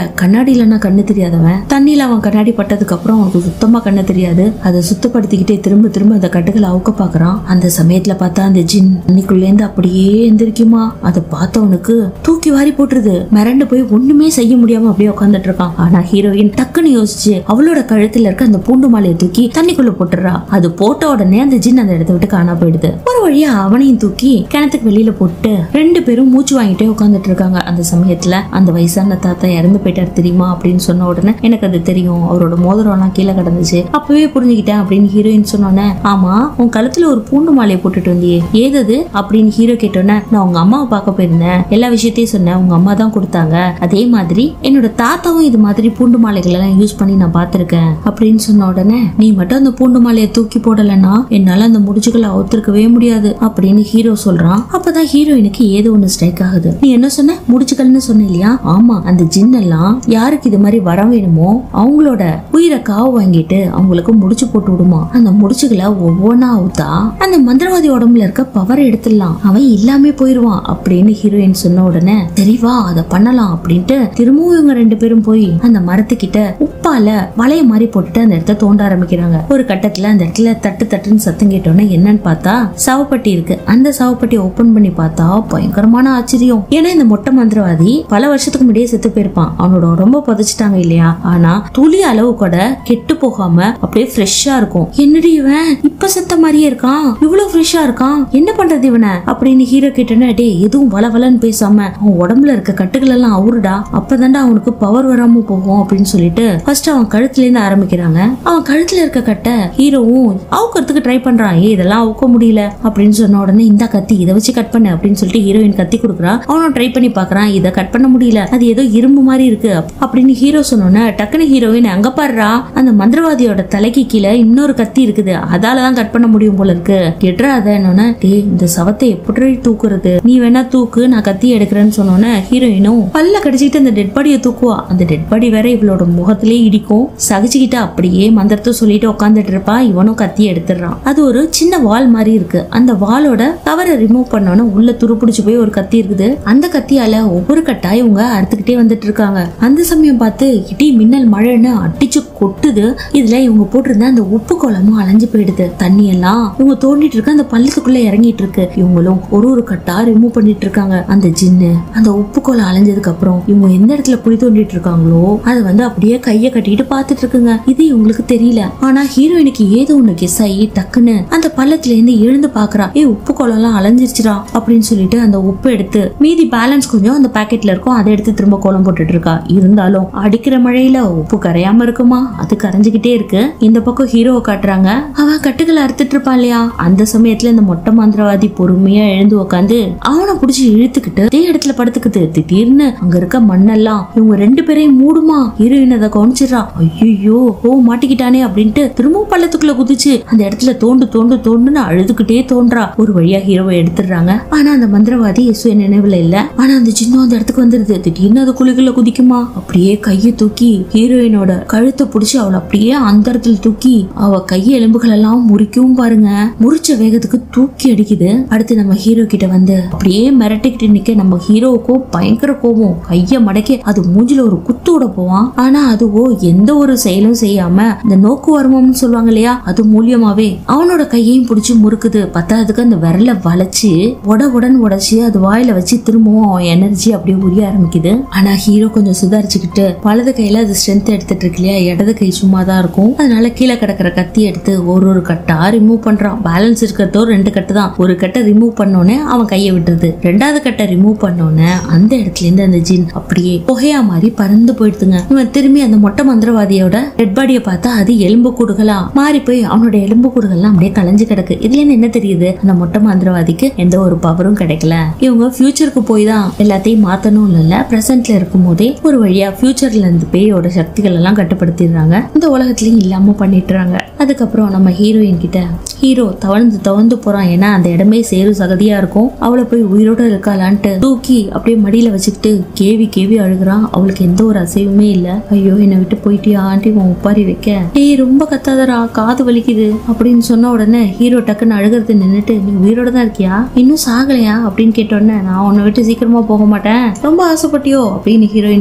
கண்ணாடியிலனா கண்ணு தெரியாதவன் தண்ணியில அவன் கண்ணாடி பட்டதுக்கு அப்புறம் அவனுக்கு சுத்தமா கண்ணு தெரியாது அதை சுத்தப்படுத்திக்கிட்டே திரும்ப திரும்ப அந்த கட்டுகளை அவுக்க பாக்குறான் அந்த சமயத்துல பார்த்தா அந்த ஜின் தண்ணிக்குள்ளேருந்து அப்படியே எந்திரிக்குமா அதை பார்த்தவனுக்கு தூக்கி வாரி போட்டுருது மிரண்டு போய் ஒண்ணுமே செய்ய முடியாம அப்படியே உட்காந்துட்டு இருக்கான் ஆனா ஹீரோயின் டக்குன்னு யோசிச்சு அவளோட கழுத்துல இருக்க அந்த பூண்டு மாலையை தூக்கி தண்ணிக்குள்ள போட்டுறா அது போட்ட உடனே அந்த ஜின் அந்த இடத்த விட்டு காணா போயிடுது ஒரு வழியா அவனையும் தூக்கி கிணத்துக்கு வெளியில போட்டு ரெண்டு பேரும் மூச்சு வாங்கிட்டே உட்காந்துட்டு இருக்காங்க அந்த சமயத்துல அந்த வயசான தாத்தா இறந்து போயிட்டாரு தெரியுமா அப்படின்னு சொன்ன உடனே எனக்கு அது தெரியும் அவரோட மோதிரம் எல்லாம் கீழே கிடந்துச்சு அப்பவே புரிஞ்சுக்கிட்டேன் அப்படின்னு ஹீரோயின் சொன்னோன்னே ஆமா உன் கழுத்துல ஒரு பூண்டு மாலையை போட்டுட்டு வந்தியே ஏதது அப்படின்னு ஹீரோ கேட்டோன்னே நான் உங்க அம்மாவை பார்க்க போயிருந்தேன் எல்லா விஷயத்தையும் சொன்னேன் உங்க அம்மா தான் கொடுத்தாங்க அதே மாதிரி என்னோட தாத்தாவும் இது மாதிரி பூண்டு மாலைகள் எல்லாம் யூஸ் பண்ணி நான் பார்த்திருக்கேன் அப்படின்னு சொன்ன உடனே நீ மட்டும் அந்த பூண்டு மாலையை தூக்கி போடலைன்னா என்னால அந்த முடிச்சுகளை அவுத்திருக்கவே முடியாது அப்படின்னு ஹீரோ சொல்றான் அப்பதான் ஹீரோயினுக்கு ஏதோ ஒண்ணு ஸ்ட்ரைக் ஆகுது நீ என்ன சொன்ன முடிச்சுக்கள்னு சொன்ன இல்லையா ஆமா அந்த ஜின் எல்லாம் யாருக்கு இது மாதிரி வர வேணுமோ அவங்களோட உயிரை காவு வாங்கிட்டு அவங்களுக்கு முடிச்சு போட்டு விடுமா அந்த முடிச்சுகளை ஒவ்வொன்னா அவுத்தா அந்த மந்திரவாதி உடம்புல இருக்க பவர் எடுத்துடலாம் அவன் இல்லாமே போயிருவான் அப்படின்னு ஹீரோயின் சொன்ன உடனே தெரியவா அதை பண்ணலாம் அப்படின்ட்டு திரும்பவும் இவங்க ரெண்டு பேரும் போய் அந்த மரத்துக்கிட்ட உப்பால வளைய மாதிரி போட்டுட்டு அந்த இடத்த தோண்ட ஆரம்பிக்கிறாங்க ஒரு கட்டத்துல அந்த இடத்துல தட்டு தட்டுன்னு சத்தம் கேட்டோன்னே என்னன்னு பார்த்தா சவப்பட்டி இருக்கு அந்த சவப்பட்டியை ஓபன் பண்ணி பார்த்தா பயங்கரமான ஆச்சரியம் ஏன்னா இந்த மொட்டை மந்திரவாதி பல வருஷத்துக்கு முன்னாடியே செத்து போயிருப்பான் அவனோட உடம்ப புதைச்சிட்டாங்க இல்லையா ஆனா துளி அளவு கூட கெட்டு போகாம அப்படியே ஃப்ரெஷ்ஷா இருக்கும் என்னடி இவன் இப்ப செத்த மாதிரியே இருக்கான் இவ்வளவு ஃப்ரெஷ்ஷா இருக்கான் என்ன பண்றது இவனை அப்படின்னு ஹீரோ கேட்டேன்னா டே எதுவும் வளவலன்னு பேசாம அவன் உடம்புல இருக்க கட்டுகள் எல்லாம் அவுருடா அப்பதான்டா அவனுக்கு பவர் வராம போகும் அப்படின்னு சொல்லிட்டு ஃபர்ஸ்ட் அவன் கழுத்துல இருந்து ஆரம்பிக்கிறாங்க அவன் கழுத்துல இருக்க கட்டை ஹீரோவும் அவுக்கிறதுக்கு ட்ரை பண்றான் ஏ இதெல்லாம் அவுக்க முடியல அப்படின்னு சொன்ன உடனே இந்த கத்தி இதை வச்சு கட் பண்ணு அப்படின்னு சொல்லிட்டு ஹீரோயின் கத்தி கொடுக்குறான் அவனும் ட்ரை பண்ணி பாக்குறான் இதை கட் பண்ண முடியல அது ஏதோ இரும்பு மாதிரி இருக்கு அப்~ அப்படின்னு ஹீரோ சொன்னோன்னே டக்குனு ஹீரோயின் அங்க பாருடா அந்த மந்திரவாதியோட தலைக்கு கீழே இன்னொரு கத்தி இருக்குது அதால தான் கட் பண்ண முடியும் போல இருக்கு கெட்டுறா அதன்னொன்னே டேய் இந்த சவத்தை எப்படி தூக்குறது நீ வேணா தூக்கு நான் கத்தி எடுக்கிறேன்னு சொன்னோன்னே ஹீரோயினும் பல்ல கடிச்சிக்கிட்டு அந்த டெட் பாடியை தூக்குவா அந்த டெட் பாடி வேற இவளோட முகத்திலே இடிக்கும் சகிச்சுக்கிட்டு அப்படியே மந்திரத்தை சொல்லிட்டு உட்காந்துட்டு இருப்பா இவனும் கத்தி எடுத்துடுறான் அது ஒரு சின்ன வால் மாதிரி இருக்கு அந்த வாலோட கவரை ரிமூவ் பண்ணோன்னு உள்ள துருப்பிடிச்சு போய் ஒரு கத்தி இருக்குது அந்த கத்தியால ஒவ்வொரு கட்டா இவங்க அறுத்துக்கிட்டே வந்துட்டு இருக்காங்க அந்த சமயம் பார்த்து இடி மின்னல் மழைன்னு அடிச்சு கொட்டுது இதுல இவங்க போட்டிருந்த அந்த உப்பு குளமும் அலைஞ்சு போயிடுது தண்ணி எல்லாம் இவங்க தோண்டிட்டு இருக்க அந்த பள்ளத்துக்குள்ள இறங்கிட்டு இருக்கு இவங்களும் ஒரு ஒரு கட்டா ரிமூவ் பண்ணிட்டு இருக்காங்க அந்த ஜின்னு அந்த உப்பு குளம் அலைஞ்சதுக்கு அப்புறம் இவங்க எந்த இடத்துல குழி தோண்டிட்டு இருக்காங்களோ அதை வந்து அப்படியே கைய கட்டிட்டு பாத்துட்டு இருக்குங்க இது இவங்களுக்கு தெரியல ஆனா ஹீரோயினுக்கு ஏதோ ஒண்ணு கெஸ் ஆகி டக்குன்னு அந்த பள்ளத்துல இருந்து எழுந்து பாக்குறா ஏ உப்பு குளம் எல்லாம் அலைஞ்சிருச்சுடா அப்படின்னு சொல்லிட்டு அந்த உப்பு எடுத்து மீதி பேலன்ஸ் கொஞ்சம் அந்த பாக்கெட்ல இருக்கும் அதை எடுத்து திரும்ப கோலம் போட்டுட்டு இருக்கா இருந்தாலும் அடிக்கிற மழையில உப்பு கரையாம இருக்குமா அது கரைஞ்சுக்கிட்டே இருக்கு இந்த பக்கம் ஹீரோவை காட்டுறாங்க அவன் கட்டுகளை அறுத்துட்டு இருப்பான் இல்லையா அந்த சமயத்துல இந்த மொட்டை மந்திரவாதி பொறுமையா எழுந்து உட்காந்து அவனை புடிச்சு இழுத்துக்கிட்டு அதே இடத்துல படுத்துக்குது திடீர்னு அங்க இருக்க மண்ணெல்லாம் இவங்க ரெண்டு பேரையும் மூடுமா ஹீரோயின் அதை கவனிச்சிடறா ஐயோ ஓ மாட்டிக்கிட்டானே அப்படின்ட்டு திரும்பவும் பள்ளத்துக்குள்ள குதிச்சு அந்த இடத்துல தோண்டு தோண்டு தோண்டுன்னு அழுதுகிட்டே தோன்றா ஒரு வழியா ஹீரோவை எடுத்துடுறாங்க ஆனா அந்த மந்திரவாதி இயேசுவ நினைவுல இல்ல ஆனா அந்த சின்னம் அந்த இடத்துக்கு வந்துருது திடீர்னு அது குழிக்குள்ள குதிக்குமா அப்படியே கையை தூக்கி ஹீரோயினோட கழுத்தை புடிச்சு அவளை அப்படியே அந்த இடத்துல தூக்கி அவ கை எலும்புகள் எல்லாம் முறிக்கவும் பாருங்க முறிச்ச வேகத்துக்கு தூக்கி அடிக்குது அடுத்து நம்ம ஹீரோ கிட்ட வந்து அப்படியே மிரட்டிக்கிட்டு நிக்க நம்ம ஹீரோவுக்கும் பயங்கர கோபம் கைய மடக்கி அது மூஞ்சில ஒரு குத்து விட போவான் ஆனா அதுவோ எந்த ஒரு செயலும் செய்யாம இந்த நோக்கு வருமம்னு சொல்லுவாங்க இல்லையா அது மூலியமாவே அவனோட கையையும் பிடிச்சு முறுக்குது பத்தாததுக்கு அந்த விரல வளைச்சு உட உடன் உடைச்சு அது வாயில வச்சு திரும்பவும் அவன் எனர்ஜி அப்படியே உரிய ஆரம்பிக்குது ஆனா ஹீரோ கொஞ்சம் சுதாரிச்சுக்கிட்டு வலது கையில அது ஸ்ட்ரென்த் எடுத்துட்டு இருக்கு இல்லையா இடது கை சும்மா தான் இருக்கும் அதனால கீழே கிடக்குற கத்தி எடுத்து ஒரு ஒரு கட்டா ரிமூவ் பண்றான் பேலன்ஸ் இருக்கிறதோ ரெண்டு கட்டு தான் ஒரு கட்டை ரிமூவ் பண்ணோன்னே அவன் கையை விட்டுருது ரெண்டாவது கட்டை ரிமூவ் பண்ணோன்னே அந்த இடத்துல இருந்து அந்த ஜின் அப்படியே புகையா மாதிரி பறந்து போயிடுதுங்க இவன் திரும்பி அந்த மொட்டை மந்திரவாதியோட டெட் பாடியை பார்த்தா அது எலும்பு கூடுகளா மாறி போய் அவனோட எலும்பு கூடுகள்லாம் அப்படியே கலைஞ்சு கிடக்கு இதுல இருந்து என்ன தெரியுது அந்த மொட்டை மந்திரவாதிக்கு எந்த ஒரு பவரும் கிடைக்கல இவங்க ஃபியூச்சருக்கு போய் தான் எல்லாத்தையும் மாத்தணும் இல்ல பிரசன்ட்ல இருக்கும் போதே ஒரு வழியா ஃபியூச்சர்ல இருந்து பேயோட சக்திகள் எல்லாம் கட்டுப்படுத்திடுறாங்க இந்த உலகத்திலயும் இல்லாம பண்ணிட்டுறாங்க அதுக்கப்புறம் நம்ம ஹீரோயின் கிட்ட ஹீரோ தவழ்ந்து தவழ்ந்து போறான் ஏன்னா அந்த இடமே சேரு சகதியா இருக்கும் அவளை போய் உயிரோட இருக்காளான்ட்டு தூக்கி அப்படியே மடியில வச்சுக்கிட்டு கேவி கேவி அழுகுறான் அவளுக்கு எந்த ஒரு அசைவுமே இல்ல ஐயோ என்னை விட்டு போயிட்டியா ஆண்டி உன் உப்பாரி வைக்க ஏய் ரொம்ப கத்தாதடா காது வலிக்குது அப்படின்னு சொன்ன உடனே ஹீரோ டக்குன்னு அழுகிறது நின்னுட்டு நீ உயிரோட தான் இருக்கியா இன்னும் சாகலையா அப்படின்னு கேட்ட உடனே நான் உன்னை விட்டு சீக்கிரமா போக மாட்டேன் ரொம்ப ஆசைப்பட்டியோ அப்படின்னு ஹீரோயின்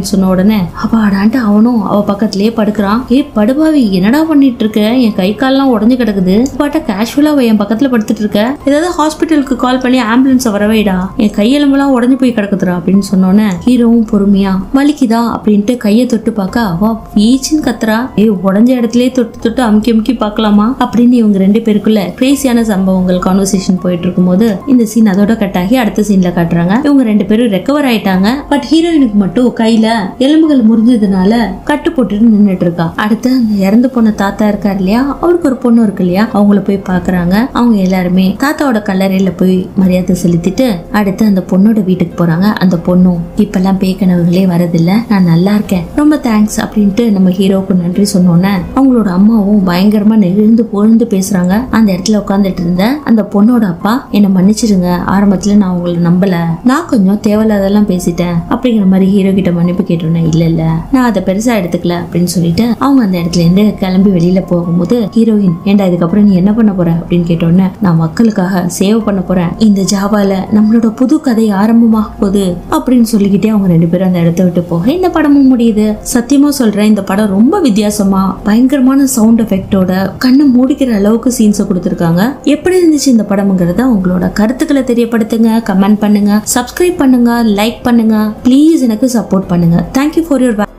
அப்படின்னு சொன்ன உடனே அப்பாடான்ட்டு அவனும் அவ பக்கத்திலேயே படுக்கிறான் ஏ படுபாவி என்னடா பண்ணிட்டு இருக்க என் கை கால்லாம் உடஞ்சு கிடக்குது பாட்டா கேஷுவலா அவ என் பக்கத்துல படுத்துட்டு இருக்க ஏதாவது ஹாஸ்பிட்டலுக்கு கால் பண்ணி ஆம்புலன்ஸ் வரவைடா என் கையெலும்பெல்லாம் உடஞ்சு போய் கிடக்குதுடா அப்படின்னு சொன்னோன்னே ஹீரோவும் பொறுமையா வலிக்குதா அப்படின்ட்டு கையை தொட்டு பார்க்க அவ வீச்சுன்னு கத்துறா ஏ உடஞ்ச இடத்துலயே தொட்டு தொட்டு அமுக்கி அமுக்கி பார்க்கலாமா அப்படின்னு இவங்க ரெண்டு பேருக்குள்ள கிரேசியான சம்பவங்கள் கான்வர்சேஷன் போயிட்டு இருக்கும்போது இந்த சீன் அதோட கட் ஆகி அடுத்த சீன்ல காட்டுறாங்க இவங்க ரெண்டு பேரும் ரெக்கவர் ஆயிட்டாங்க பட் ஹீரோயினுக்கு மட்டும் கையில எலும்புகள் முறிஞ்சதுனால கட்டு போட்டுட்டு நின்னுட்டு இருக்கா அடுத்து அந்த இறந்து போன தாத்தா இருக்காரு இல்லையா அவருக்கு ஒரு பொண்ணு இருக்கு இல்லையா அவங்கள போய் பாக்குறாங்க அவங்க எல்லாருமே தாத்தாவோட கல்லறையில போய் மரியாதை செலுத்திட்டு அடுத்து அந்த பொண்ணோட வீட்டுக்கு போறாங்க அந்த பொண்ணும் இப்பெல்லாம் பேய் கனவுகளே வரதில்ல நான் நல்லா இருக்கேன் ரொம்ப தேங்க்ஸ் அப்படின்ட்டு நம்ம ஹீரோவுக்கு நன்றி சொன்னோன்னே அவங்களோட அம்மாவும் பயங்கரமா நெகிழ்ந்து புகழ்ந்து பேசுறாங்க அந்த இடத்துல உட்காந்துட்டு இருந்த அந்த பொண்ணோட அப்பா என்னை மன்னிச்சிருங்க ஆரம்பத்துல நான் உங்களை நம்பல நான் கொஞ்சம் தேவையில்லாதெல்லாம் பேசிட்டேன் அப்படிங்கிற மாதிரி ஹீரோ கிட்ட மன்னிப்பு கேட்டோன்னே இல்ல இல்ல நான் அதை பெருசா எடுத்துக்கல அப்படின்னு சொல்லிட்டு அவங்க அந்த இடத்துல இருந்து கிளம்பி வெளியில போகும்போது ஹீரோயின் ஏன்டா இதுக்கப்புறம் நீ என்ன பண்ண போற அப்படின்னு கேட்டோன்னே நான் மக்களுக்காக சேவ் பண்ண போறேன் இந்த ஜாவால நம்மளோட புது கதை ஆரம்பமாக போகுது அப்படின்னு சொல்லிக்கிட்டே அவங்க ரெண்டு பேரும் அந்த இடத்த விட்டு போக இந்த படமும் முடியுது சத்தியமா சொல்றேன் இந்த படம் ரொம்ப வித்தியாசமா பயங்கரமான சவுண்ட் எஃபெக்டோட கண்ணை மூடிக்கிற அளவுக்கு சீன்ஸை கொடுத்துருக்காங்க எப்படி இருந்துச்சு இந்த படம்ங்கிறத உங்களோட கருத்துக்களை தெரியப்படுத்துங்க கமெண்ட் பண்ணுங்க சப்ஸ்கிரைப் பண்ணுங்க லைக் பண்ணுங்க ப்ளீஸ் எனக்கு சப்போர்ட் பண்ணுங்க தேங்க்யூ ஃபார் யுவர்